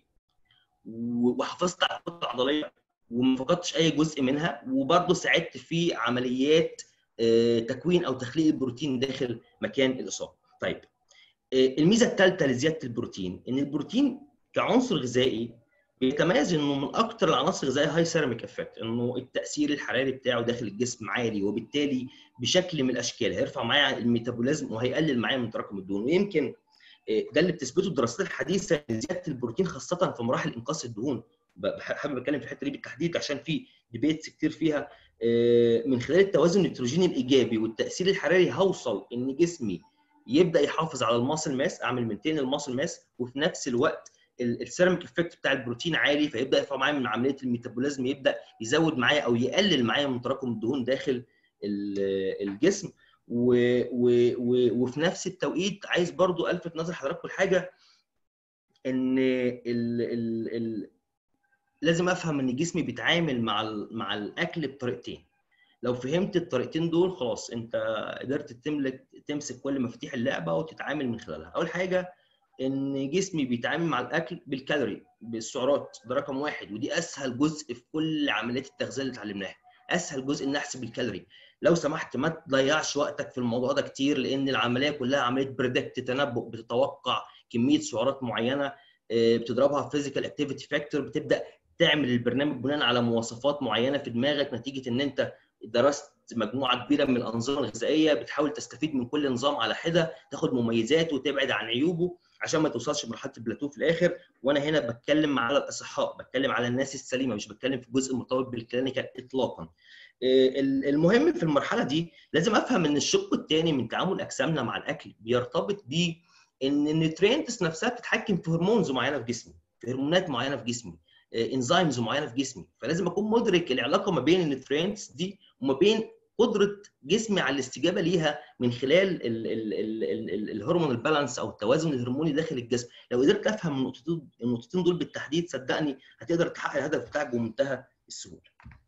وحافظت على الكتله العضليه وما فقدتش اي جزء منها وبرضه ساعدت في عمليات تكوين او تخليق البروتين داخل مكان الاصابه. طيب الميزه الثالثه لزياده البروتين ان البروتين كعنصر غذائي بيتميز انه من اكثر العناصر الغذائيه هاي سيراميك افكت انه التاثير الحراري بتاعه داخل الجسم عالي وبالتالي بشكل من الاشكال هيرفع معايا الميتابوليزم وهيقلل معايا من تراكم الدهون ويمكن ده اللي بتثبته الدراسات الحديثه زياده البروتين خاصه في مراحل انقاص الدهون حابب اتكلم في الحته دي بالتحديد عشان في ديبيتس كتير فيها من خلال التوازن النيتروجيني الايجابي والتاثير الحراري هوصل ان جسمي يبدا يحافظ على الماسل ماس اعمل منتين الماسل ماس وفي نفس الوقت السيراميك افكت بتاع البروتين عالي فيبدا يرفع معايا من عمليه الميتابوليزم يبدا يزود معايا او يقلل معايا من تراكم الدهون داخل الجسم و و و وفي نفس التوقيت عايز برضو الفت نظر حضراتكم لحاجه ان ال ال ال لازم افهم ان جسمي بيتعامل مع مع الاكل بطريقتين لو فهمت الطريقتين دول خلاص انت قدرت تملك تمسك كل مفاتيح اللعبه وتتعامل من خلالها اول حاجه ان جسمي بيتعامل مع الاكل بالكالوري بالسعرات ده رقم واحد ودي اسهل جزء في كل عمليات التغذيه اللي اتعلمناها اسهل جزء ان احسب الكالوري لو سمحت ما تضيعش وقتك في الموضوع ده كتير لان العمليه كلها عمليه بريدكت تنبؤ بتتوقع كميه سعرات معينه بتضربها في فيزيكال اكتيفيتي فاكتور بتبدا تعمل البرنامج بناء على مواصفات معينه في دماغك نتيجه ان انت درست مجموعه كبيره من الانظمه الغذائيه بتحاول تستفيد من كل نظام على حده تاخد مميزاته وتبعد عن عيوبه عشان ما توصلش لمرحله البلاتو في الاخر وانا هنا بتكلم على الاصحاء بتكلم على الناس السليمه مش بتكلم في جزء مرتبط بالكلينيكال اطلاقا المهم في المرحله دي لازم افهم ان الشق الثاني من تعامل اجسامنا مع الاكل بيرتبط ب ان النيوترينتس نفسها بتتحكم في هرمونز معينه في جسمي في هرمونات معينه في جسمي انزيمز معينه في جسمي فلازم اكون مدرك العلاقه ما بين النيوترينتس دي وما بين قدره جسمي على الاستجابه ليها من خلال الهرمون البالانس او التوازن الهرموني داخل الجسم لو قدرت افهم النقطتين النقطتين دول بالتحديد صدقني هتقدر تحقق الهدف بتاعك بمنتهى السهوله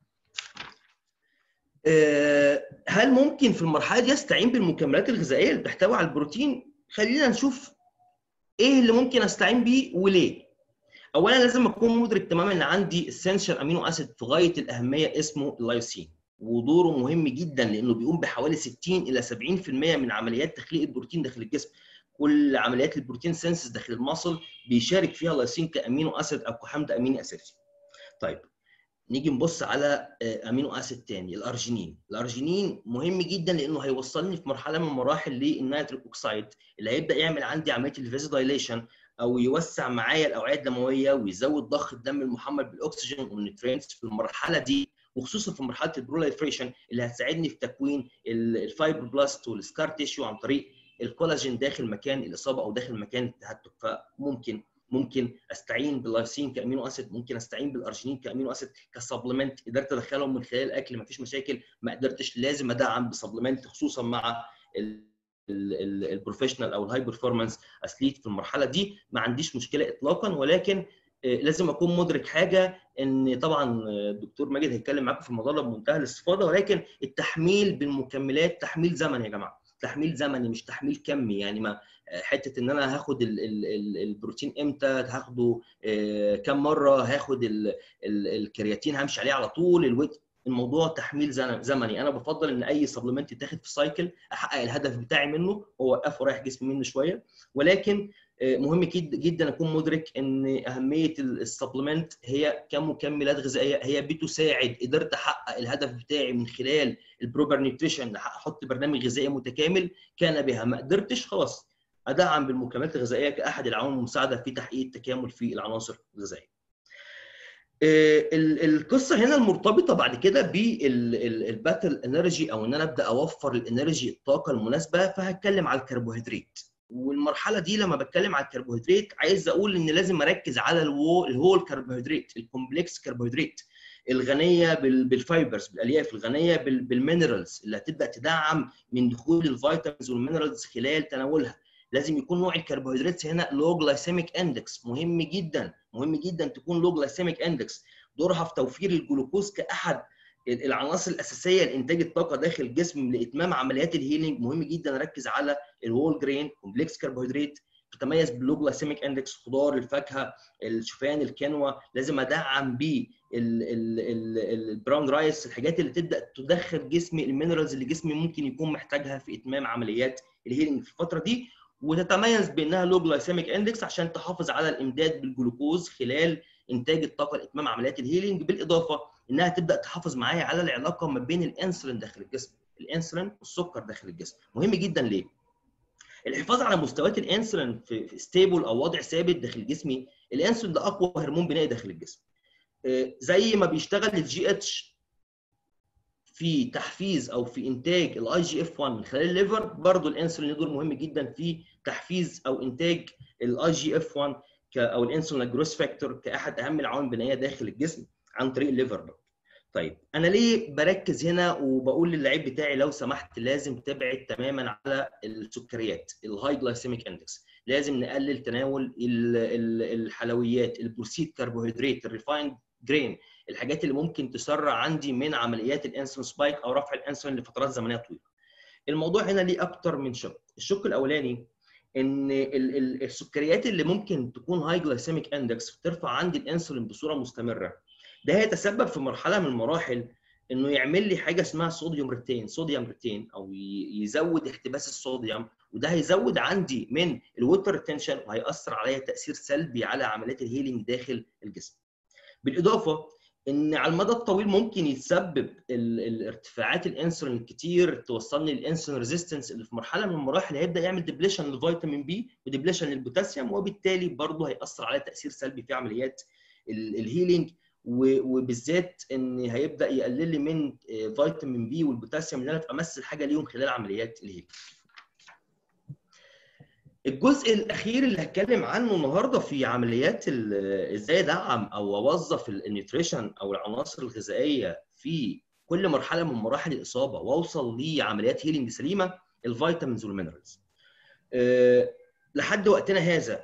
هل ممكن في المرحله دي استعين بالمكملات الغذائيه اللي بتحتوي على البروتين خلينا نشوف ايه اللي ممكن استعين بيه وليه اولا لازم اكون مدرك تماما ان عندي اسينشال امينو اسيد في غايه الاهميه اسمه اللايوسين ودوره مهم جدا لانه بيقوم بحوالي 60 الى 70% من عمليات تخليق البروتين داخل الجسم كل عمليات البروتين سينسز داخل المصل بيشارك فيها اللايوسين كامينو اسيد او كحمض اميني اساسي طيب نيجي نبص على امينو اسيد تاني الارجينين الارجينين مهم جدا لانه هيوصلني في مرحله من المراحل للنيتريك اوكسايد اللي هيبدا يعمل عندي عمليه الفيزودايليشن او يوسع معايا الاوعيه الدمويه ويزود ضخ الدم المحمل بالاكسجين والنيوترينتس في المرحله دي وخصوصا في مرحله البروليفريشن اللي هتساعدني في تكوين الفايبروبلاست والسكار تيشيو عن طريق الكولاجين داخل مكان الاصابه او داخل مكان التهتك فممكن ممكن استعين باللايسين كامينو اسيد ممكن استعين بالارجينين كامينو اسيد كسبلمنت قدرت ادخلهم من خلال الاكل مفيش مشاكل ما قدرتش لازم ادعم بسبلمنت خصوصا مع البروفيشنال او الهاي بيرفورمانس اثليت في المرحله دي ما عنديش مشكله اطلاقا ولكن لازم اكون مدرك حاجه ان طبعا الدكتور ماجد هيتكلم معاكم في الموضوع ده بمنتهى الاستفاضه ولكن التحميل بالمكملات تحميل زمني يا جماعه تحميل زمني مش تحميل كمي يعني ما حته ان انا هاخد ال ال ال البروتين امتى هاخده كم مره هاخد الكرياتين همشي عليه على طول الويت الموضوع تحميل زمني انا بفضل ان اي سبلمنت يتاخد في سايكل احقق الهدف بتاعي منه هو اوقفه رايح جسمي منه شويه ولكن مهم جدا اكون مدرك ان اهميه السبلمنت هي كمكملات غذائيه هي بتساعد قدرت احقق الهدف بتاعي من خلال البروبر نيوتريشن احط برنامج غذائي متكامل كان بها ما قدرتش خلاص ادعم بالمكملات الغذائيه كاحد العوامل المساعده في تحقيق التكامل في العناصر الغذائيه. القصه هنا المرتبطه بعد كده بالباتل انرجي او ان انا ابدا اوفر الانرجي الطاقه المناسبه فهتكلم على الكربوهيدرات. والمرحله دي لما بتكلم على الكربوهيدرات عايز اقول ان لازم اركز على الهول كربوهيدرات الكومبلكس كربوهيدرات الغنيه بالفايبرز بالالياف الغنيه بالمينرالز اللي هتبدا تدعم من دخول الفيتامينز والمينرالز خلال تناولها لازم يكون نوع الكربوهيدرات هنا لو جلايسيميك اندكس مهم جدا مهم جدا تكون لو جلايسيميك اندكس دورها في توفير الجلوكوز كاحد العناصر الاساسيه لانتاج الطاقه داخل الجسم لاتمام عمليات الهيلينج مهم جدا اركز على الهول جرين كومبلكس كربوهيدرات تتميز باللو جلايسيميك اندكس خضار الفاكهه الشوفان الكنوه لازم ادعم بيه البراون رايس الحاجات اللي تبدا تدخل جسمي المينرالز اللي جسمي ممكن يكون محتاجها في اتمام عمليات الهيلينج في الفتره دي وتتميز بانها لو جلايسيميك اندكس عشان تحافظ على الامداد بالجلوكوز خلال انتاج الطاقه لاتمام عمليات الهيلينج بالاضافه انها تبدا تحافظ معايا على العلاقه ما بين الانسولين داخل الجسم الانسولين والسكر داخل الجسم مهم جدا ليه الحفاظ على مستويات الانسولين في ستيبل او وضع ثابت داخل جسمي الانسولين ده اقوى هرمون بنائي داخل الجسم زي ما بيشتغل الجي اتش في تحفيز او في انتاج الاي جي اف 1 من خلال الليفر برضه الانسولين له دور مهم جدا في تحفيز او انتاج الاي جي اف 1 او الانسولين جروس فاكتور كاحد اهم العوامل البنائيه داخل الجسم عن طريق الليفر برضه. طيب انا ليه بركز هنا وبقول للعيب بتاعي لو سمحت لازم تبعد تماما على السكريات الهاي جلايسيميك اندكس لازم نقلل تناول الحلويات البروسيد كربوهيدرات الريفايند جرين الحاجات اللي ممكن تسرع عندي من عمليات الانسولين سبايك او رفع الانسولين لفترات زمنيه طويله الموضوع هنا ليه اكتر من شق الشق الاولاني ان السكريات اللي ممكن تكون هاي جلايسيميك اندكس ترفع عندي الانسولين بصوره مستمره ده هيتسبب في مرحله من المراحل انه يعمل لي حاجه اسمها صوديوم ريتين صوديوم ريتين او يزود احتباس الصوديوم وده هيزود عندي من الووتر ريتنشن وهياثر عليا تاثير سلبي على عمليات الهيلينج داخل الجسم بالاضافه ان على المدى الطويل ممكن يتسبب الارتفاعات الانسولين الكتير توصلني للانسولين ريزيستنس اللي في مرحله من المراحل هيبدا يعمل ديبليشن للفيتامين بي وديبليشن للبوتاسيوم وبالتالي برضه هياثر على تاثير سلبي في عمليات الهيلينج وبالذات ان هيبدا يقلل لي من فيتامين بي والبوتاسيوم اللي انا في امثل حاجه ليهم خلال عمليات الهيلينج. الجزء الاخير اللي هتكلم عنه النهارده في عمليات ازاي ادعم او اوظف النيوتريشن او العناصر الغذائيه في كل مرحله من مراحل الاصابه واوصل لعمليات هيلينج سليمه الفيتامينز والمينرالز. أه لحد وقتنا هذا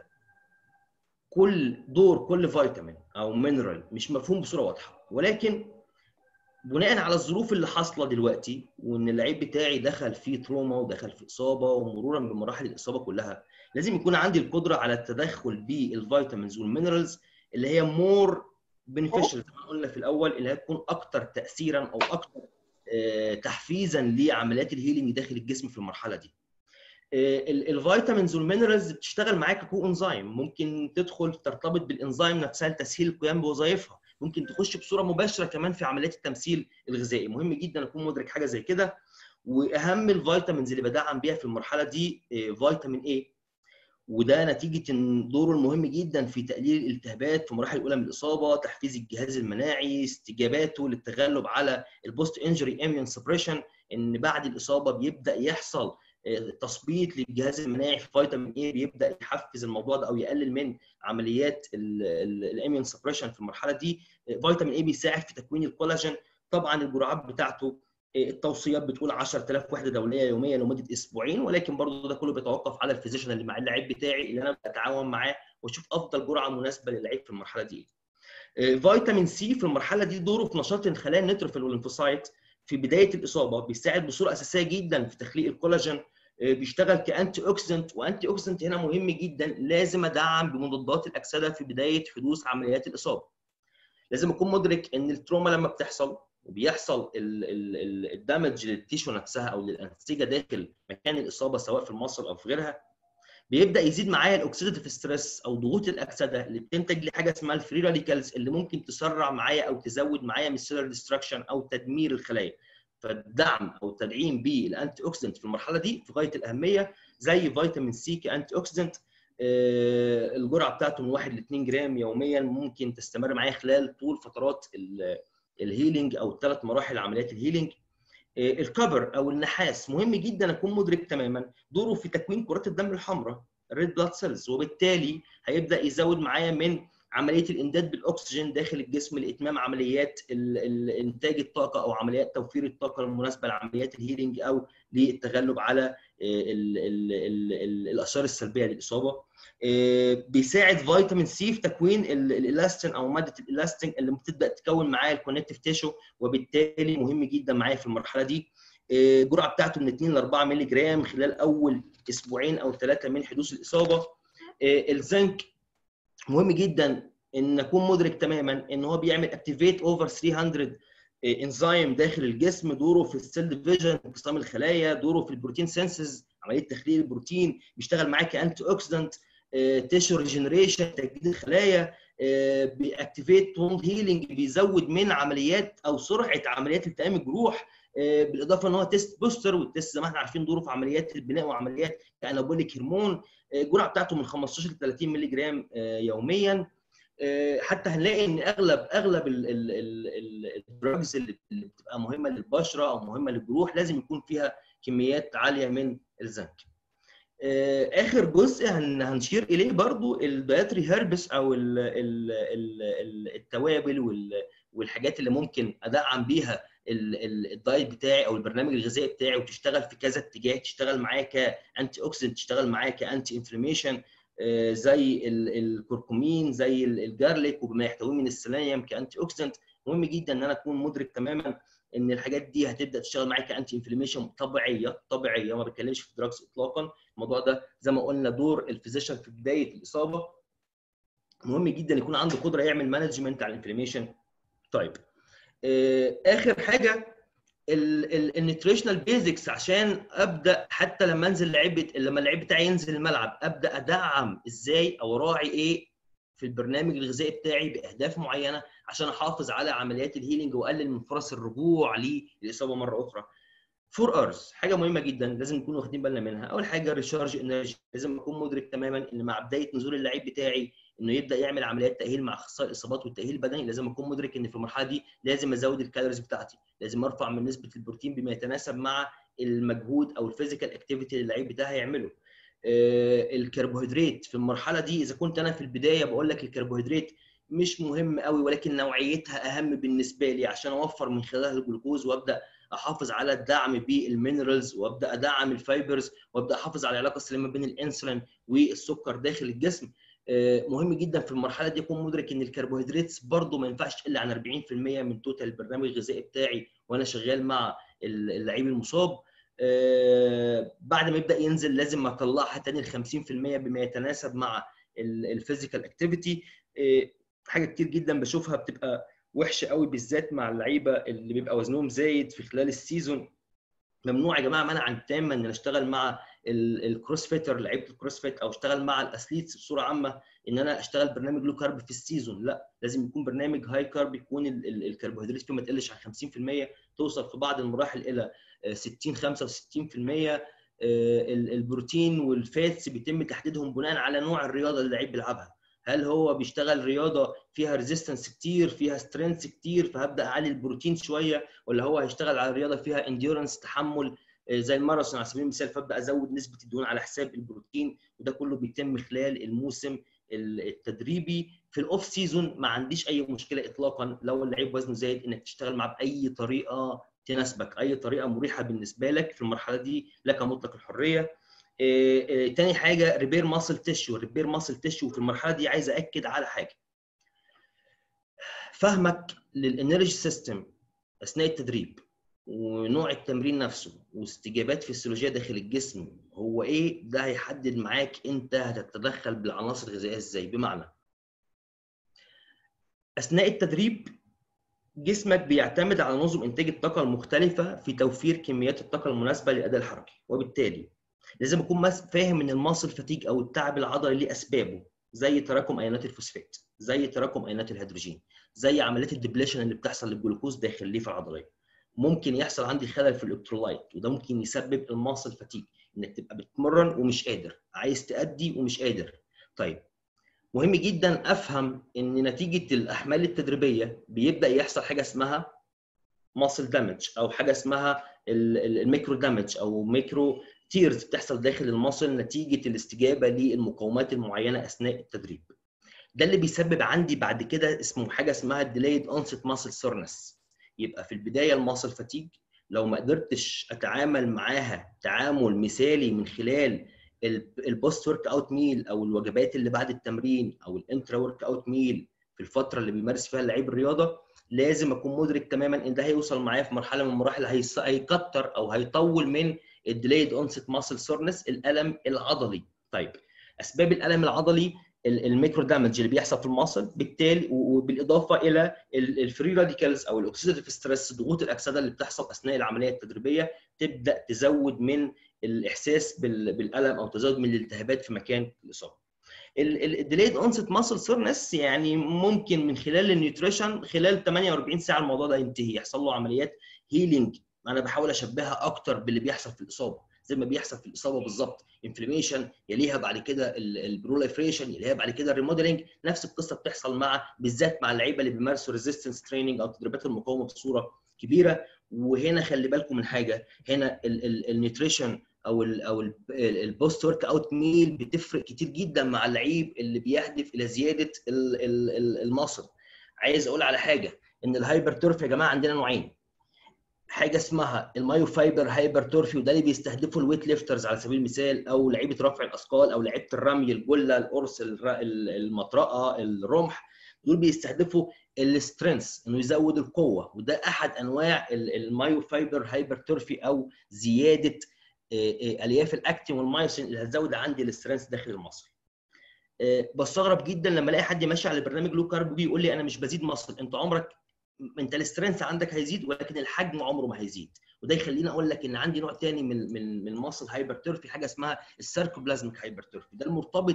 كل دور كل فيتامين او مينرال مش مفهوم بصوره واضحه ولكن بناء على الظروف اللي حاصله دلوقتي وان اللعيب بتاعي دخل في تروما ودخل في اصابه ومرورا بمراحل الاصابه كلها لازم يكون عندي القدره على التدخل بالفيتامينز والمينرالز اللي هي مور بنفيشال زي ما قلنا في الاول اللي هي تكون اكثر تاثيرا او اكثر تحفيزا لعمليات الهيلينج داخل الجسم في المرحله دي. الفيتامينز والمينرالز بتشتغل معاك كو انزيم ممكن تدخل ترتبط بالانزيم نفسها لتسهيل القيام بوظائفها ممكن تخش بصوره مباشره كمان في عمليات التمثيل الغذائي مهم جدا اكون مدرك حاجه زي كده واهم الفيتامينز اللي بدعم بيها في المرحله دي فيتامين اي وده نتيجه ان دوره المهم جدا في تقليل الالتهابات في المراحل الاولى من الاصابه تحفيز الجهاز المناعي استجاباته للتغلب على البوست انجري اميون سبريشن ان بعد الاصابه بيبدا يحصل تثبيط للجهاز المناعي في فيتامين اي بيبدا يحفز الموضوع ده او يقلل من عمليات الاميون سبريشن في المرحله دي فيتامين اي بيساعد في تكوين الكولاجين طبعا الجرعات بتاعته التوصيات بتقول 10000 وحده دوليه يوميا لمده اسبوعين ولكن برضه ده كله بيتوقف على الفيزيشن اللي مع اللعيب بتاعي اللي انا بتعاون معاه واشوف افضل جرعه مناسبه للعيب في المرحله دي. فيتامين سي في المرحله دي دوره في نشاط الخلايا النيتروفيل والليمفوسايت في بدايه الاصابه بيساعد بصوره اساسيه جدا في تخليق الكولاجين بيشتغل كانتي اوكسيدنت وانتي اوكسيدنت هنا مهم جدا لازم ادعم بمضادات الاكسده في بدايه حدوث عمليات الاصابه. لازم اكون مدرك ان التروما لما بتحصل وبيحصل الدمج للتيشو نفسها او للانسجه داخل مكان الاصابه سواء في المصل او في غيرها بيبدا يزيد معايا الاوكسيديتيف ستريس او ضغوط الاكسده اللي بتنتج لحاجه اسمها الفري راديكالز اللي ممكن تسرع معايا او تزود معايا من السيلر ديستراكشن او تدمير الخلايا فالدعم او التدعيم بالانتي اوكسيدنت في المرحله دي في غايه الاهميه زي فيتامين سي كانتي اوكسيدنت الجرعه بتاعته من 1 ل 2 جرام يوميا ممكن تستمر معايا خلال طول فترات الهيلينج او الثلاث مراحل عمليات الهيلينج الكبر او النحاس مهم جدا اكون مدرك تماما دوره في تكوين كرات الدم الحمراء الريد بلاد سيلز وبالتالي هيبدا يزود معايا من عمليه الامداد بالاكسجين داخل الجسم لاتمام عمليات انتاج الطاقه او عمليات توفير الطاقه المناسبه لعمليات الهيلينج او للتغلب على ال ال ال ال الاثار السلبيه للاصابه بيساعد فيتامين سي في تكوين الالاستين او ماده الالاستين اللي بتبدا تكون معايا الكونكتيف تيشو وبالتالي مهم جدا معايا في المرحله دي الجرعه بتاعته من 2 ل 4 مللي جرام خلال اول اسبوعين او ثلاثه من حدوث الاصابه الزنك مهم جدا ان اكون مدرك تماما ان هو بيعمل اكتيفيت اوفر 300 انزيم داخل الجسم دوره في السيل ديفيجن انقسام الخلايا دوره في البروتين سينسز عمليه تخليل البروتين بيشتغل معاك كانتي اوكسيدنت تيشو ريجنريشن تجديد الخلايا بيأكتيفيت ووند هيلينج بيزود من عمليات او سرعه عمليات التئام الجروح بالاضافه ان هو تيست بوستر والتيست زي ما احنا عارفين دوره في عمليات البناء وعمليات كانابوليك هرمون الجرعه بتاعته من 15 ل 30 مللي جرام يوميا حتى هنلاقي ان اغلب اغلب الدراجز اللي بتبقى مهمه للبشره او مهمه للجروح لازم يكون فيها كميات عاليه من الزنك. اخر جزء هنشير اليه برضو الدايتري هيربس او ال ال ال التوابل والحاجات اللي ممكن ادعم بيها الدايت بتاعي او البرنامج الغذائي بتاعي وتشتغل في كذا اتجاه تشتغل معايا كانتي اوكسيدنت تشتغل معايا كانتي انفلاميشن زي الكركمين زي الجارليك وبما يحتويه من السيلينيوم كانتي اوكسيدنت مهم جدا ان انا اكون مدرك تماما ان الحاجات دي هتبدا تشتغل معايا كانتي انفلاميشن طبيعيه طبيعيه ما بتكلمش في دراجز اطلاقا الموضوع ده زي ما قلنا دور الفيزيشن في بدايه الاصابه مهم جدا يكون عنده قدره يعمل مانجمنت على الانفلاميشن طيب اخر حاجه النيوتريشنال بيزكس عشان ابدا حتى لما انزل لعيب لما اللعيب بتاعي ينزل الملعب ابدا ادعم ازاي او راعي ايه في البرنامج الغذائي بتاعي باهداف معينه عشان احافظ على عمليات الهيلينج واقلل من فرص الرجوع للاصابه مره اخرى 4 اورز حاجه مهمه جدا لازم نكون واخدين بالنا منها اول حاجه ريشارج انرجي لازم اكون مدرك تماما ان مع بدايه نزول اللعيب بتاعي انه يبدا يعمل عمليات تاهيل مع اخصائي الاصابات والتاهيل البدني لازم اكون مدرك ان في المرحله دي لازم ازود الكالوريز بتاعتي لازم ارفع من نسبه البروتين بما يتناسب مع المجهود او الفيزيكال اكتيفيتي اللي اللعيب بتاعي هيعمله آه الكربوهيدرات في المرحله دي اذا كنت انا في البدايه بقول لك الكربوهيدرات مش مهم قوي ولكن نوعيتها اهم بالنسبه لي عشان اوفر من خلالها الجلوكوز وابدا احافظ على الدعم بالمينرالز وابدا ادعم الفايبرز وابدا احافظ على العلاقه السليمه بين الانسولين والسكر داخل الجسم مهم جدا في المرحله دي اكون مدرك ان الكربوهيدرات برضو ما ينفعش تقل عن 40% من توتال البرنامج الغذائي بتاعي وانا شغال مع اللعيب المصاب بعد ما يبدا ينزل لازم اطلعها تاني ل 50% بما يتناسب مع الفيزيكال اكتيفيتي حاجه كتير جدا بشوفها بتبقى وحشه قوي بالذات مع اللعيبه اللي بيبقى وزنهم زايد في خلال السيزون ممنوع يا جماعه منعا تاما ان اشتغل مع الكروس فيتر لعيبه الكروس فيت او اشتغل مع الاثليتس بصوره عامه ان انا اشتغل برنامج لو كارب في السيزون لا لازم يكون برنامج هاي كارب يكون الكربوهيدرات فيه ما تقلش عن 50% توصل في بعض المراحل الى 60 65% البروتين والفاتس بيتم تحديدهم بناء على نوع الرياضه اللي اللعيب بيلعبها هل هو بيشتغل رياضه فيها ريزيستنس كتير فيها سترينث كتير فهبدا اعلي البروتين شويه ولا هو هيشتغل على رياضه فيها انديورنس تحمل زي الماراثون على سبيل المثال فابدا ازود نسبه الدهون على حساب البروتين وده كله بيتم خلال الموسم التدريبي في الاوف سيزون ما عنديش اي مشكله اطلاقا لو اللعيب وزنه زايد انك تشتغل معاه باي طريقه تناسبك اي طريقه مريحه بالنسبه لك في المرحله دي لك مطلق الحريه إيه إيه تاني حاجه ريبير ماسل تيشو ريبير ماسل تيشو في المرحله دي عايز اكد على حاجه فهمك للانرجي سيستم اثناء التدريب ونوع التمرين نفسه واستجابات فسيولوجيه داخل الجسم هو ايه ده هيحدد معاك انت هتتدخل بالعناصر الغذائيه ازاي بمعنى اثناء التدريب جسمك بيعتمد على نظم انتاج الطاقه المختلفه في توفير كميات الطاقه المناسبه للاداء الحركي وبالتالي لازم اكون فاهم ان الماسل فتيج او التعب العضلي ليه اسبابه زي تراكم ايونات الفوسفات زي تراكم ايونات الهيدروجين زي عمليات الدبليشن اللي بتحصل للجلوكوز داخل الليفه العضليه ممكن يحصل عندي خلل في الالكترولايت وده ممكن يسبب الماسل فتيج انك تبقى بتتمرن ومش قادر عايز تأدي ومش قادر طيب مهم جدا افهم ان نتيجه الاحمال التدريبيه بيبدا يحصل حاجه اسمها ماسل دامج او حاجه اسمها الميكرو دامج او ميكرو تيرز بتحصل داخل المصل نتيجه الاستجابه للمقاومات المعينه اثناء التدريب. ده اللي بيسبب عندي بعد كده اسمه حاجه اسمها الديلايد اونست ماسل سورنس. يبقى في البدايه الماسل فتيج لو ما قدرتش اتعامل معاها تعامل مثالي من خلال البوست ورك اوت ميل او الوجبات اللي بعد التمرين او الانترا ورك اوت ميل في الفتره اللي بيمارس فيها اللعيب الرياضه لازم اكون مدرك تماما ان ده هيوصل معايا في مرحله من المراحل هيكتر او هيطول من الديلايد اونست ماسل سورنس الالم العضلي طيب اسباب الالم العضلي الميكرو دامج اللي بيحصل في الماسل بالتالي وبالاضافه الى الفري راديكالز او الاكسيديتيف ستريس ضغوط الاكسده اللي بتحصل اثناء العمليه التدريبيه تبدا تزود من الاحساس بالالم او تزود من الالتهابات في مكان الاصابه. الديلايد اونست ماسل سورنس يعني ممكن من خلال النيوتريشن خلال 48 ساعه الموضوع ده ينتهي يحصل له عمليات هيلينج انا بحاول اشبهها اكتر باللي بيحصل في الاصابه زي ما بيحصل في الاصابه بالظبط انفلاميشن يليها بعد كده البروليفريشن يليها بعد كده الريموديلنج نفس القصه بتحصل مع بالذات مع اللعيبه اللي بيمارسوا ريزيستنس تريننج او تدريبات المقاومه بصوره كبيره وهنا خلي بالكم من حاجه هنا النيوتريشن او ال او البوست ورك اوت ميل بتفرق كتير جدا مع اللعيب اللي بيهدف الى زياده المصل عايز اقول على حاجه ان الهايبرتروف يا جماعه عندنا نوعين حاجه اسمها المايو فايبر هايبرتروفي وده اللي بيستهدفوا الويت ليفترز على سبيل المثال او لعيبه رفع الاثقال او لعيبه الرمي الجله القرص المطرقه الرمح دول بيستهدفوا السترينث انه يزود القوه وده احد انواع المايو فايبر هايبرتروفي او زياده الياف الاكتين والمايوسين اللي هتزود عندي السترينث داخل المصل. بستغرب جدا لما الاقي حد ماشي على برنامج لو كارب بيقول لي انا مش بزيد مصل انت عمرك انت السترينث عندك هيزيد ولكن الحجم عمره ما هيزيد وده يخليني اقول لك ان عندي نوع ثاني من من من الماسل هايبرتروفي حاجه اسمها السيركوبلازميك هايبرتروفي ده المرتبط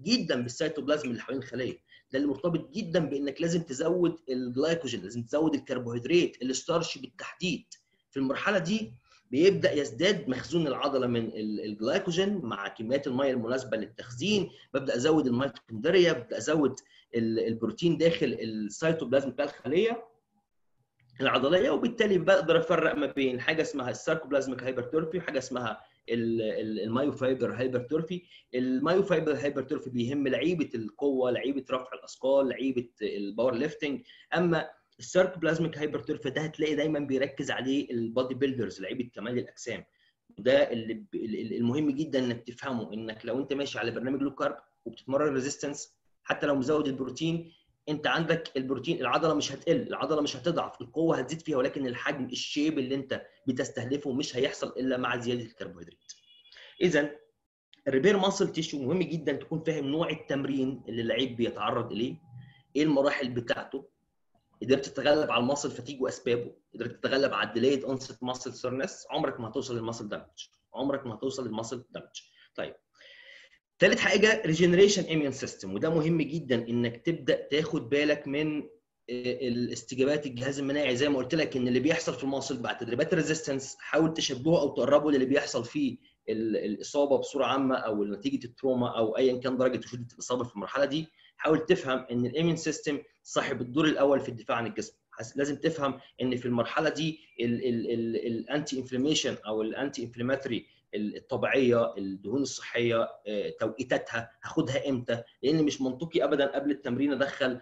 جدا بالسيتوبلازم اللي حوالين الخليه ده اللي مرتبط جدا بانك لازم تزود الجلايكوجين لازم تزود الكربوهيدرات الستارش بالتحديد في المرحله دي بيبدا يزداد مخزون العضله من الجلايكوجين مع كميات الميه المناسبه للتخزين ببدا ازود الميتوكوندريا ببدا ازود البروتين داخل السيتوبلازم بتاع الخليه العضليه وبالتالي بقدر افرق ما بين حاجه اسمها الساركوبلازميك هايبرتروفي وحاجه اسمها المايوفايبر هايبرتروفي المايوفايبر هايبرتروفي بيهم لعيبه القوه لعيبه رفع الاثقال لعيبه الباور ليفتنج اما الساركوبلازميك هايبرتروفي ده هتلاقي دايما بيركز عليه البادي بيلدرز لعيبه كمال الاجسام ده اللي المهم جدا انك تفهمه انك لو انت ماشي على برنامج لو كارب وبتتمرن ريزيستنس حتى لو مزود البروتين انت عندك البروتين العضله مش هتقل العضله مش هتضعف القوه هتزيد فيها ولكن الحجم الشيب اللي انت بتستهدفه مش هيحصل الا مع زياده الكربوهيدرات اذا الريبير ماسل تيشو مهم جدا تكون فاهم نوع التمرين اللي اللعيب بيتعرض اليه ايه المراحل بتاعته قدرت تتغلب على الماسل فتيج واسبابه قدرت تتغلب على الديليد اونست ماسل سيرنس عمرك ما هتوصل للماسل دامج عمرك ما هتوصل للماسل دامج طيب ثالث حاجه ريجنريشن اميون سيستم وده مهم جدا انك تبدا تاخد بالك من الاستجابات الجهاز المناعي زي ما قلت لك ان اللي بيحصل في المواصل بعد تدريبات الريزيستنس حاول تشبهه او تقربه للي بيحصل في الاصابه بصوره عامه او نتيجه التروما او ايا كان درجه شده الاصابه في المرحله دي حاول تفهم ان الاميون سيستم صاحب الدور الاول في الدفاع عن الجسم لازم تفهم ان في المرحله دي الانتي انفلاميشن او الانتي انفلاماتوري الطبيعيه الدهون الصحيه توقيتاتها هاخدها امتى لان مش منطقي ابدا قبل التمرين ادخل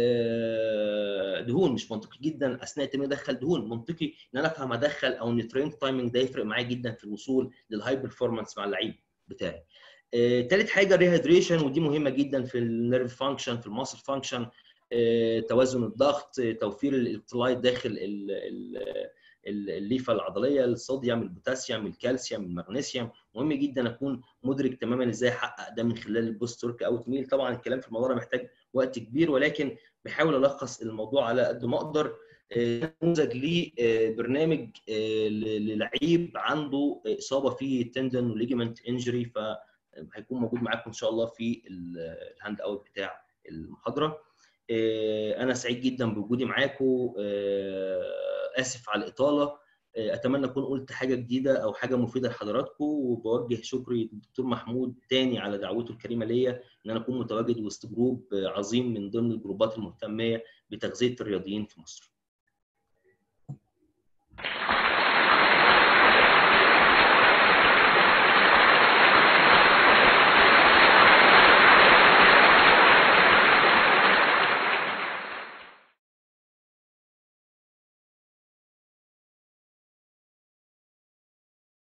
دهون مش منطقي جدا اثناء التمرين ادخل دهون منطقي ان انا افهم ادخل او النيوترينت تايمنج ده يفرق معايا جدا في الوصول للهاي بيرفورمانس مع اللعيب بتاعي ثالث حاجه الريهيدريشن ودي مهمه جدا في النيرف فانكشن في الماسل فانكشن توازن الضغط توفير الالكترولايت داخل الليفه العضليه الصوديوم البوتاسيوم الكالسيوم المغنيسيوم مهم جدا اكون مدرك تماما ازاي احقق ده من خلال البوست تورك اوت ميل طبعا الكلام في الموضوع ده محتاج وقت كبير ولكن بحاول الخص الموضوع على قد ما اقدر نموذج لبرنامج للعيب عنده اصابه في تندن وليجمنت انجري فهيكون موجود معاكم ان شاء الله في الهاند اوت بتاع المحاضره انا سعيد جدا بوجودي معاكم اسف على الاطاله اتمنى اكون قلت حاجه جديده او حاجه مفيده لحضراتكم وبوجه شكري للدكتور محمود تاني على دعوته الكريمه ليا ان انا اكون متواجد وسط جروب عظيم من ضمن الجروبات المهتمه بتغذيه الرياضيين في مصر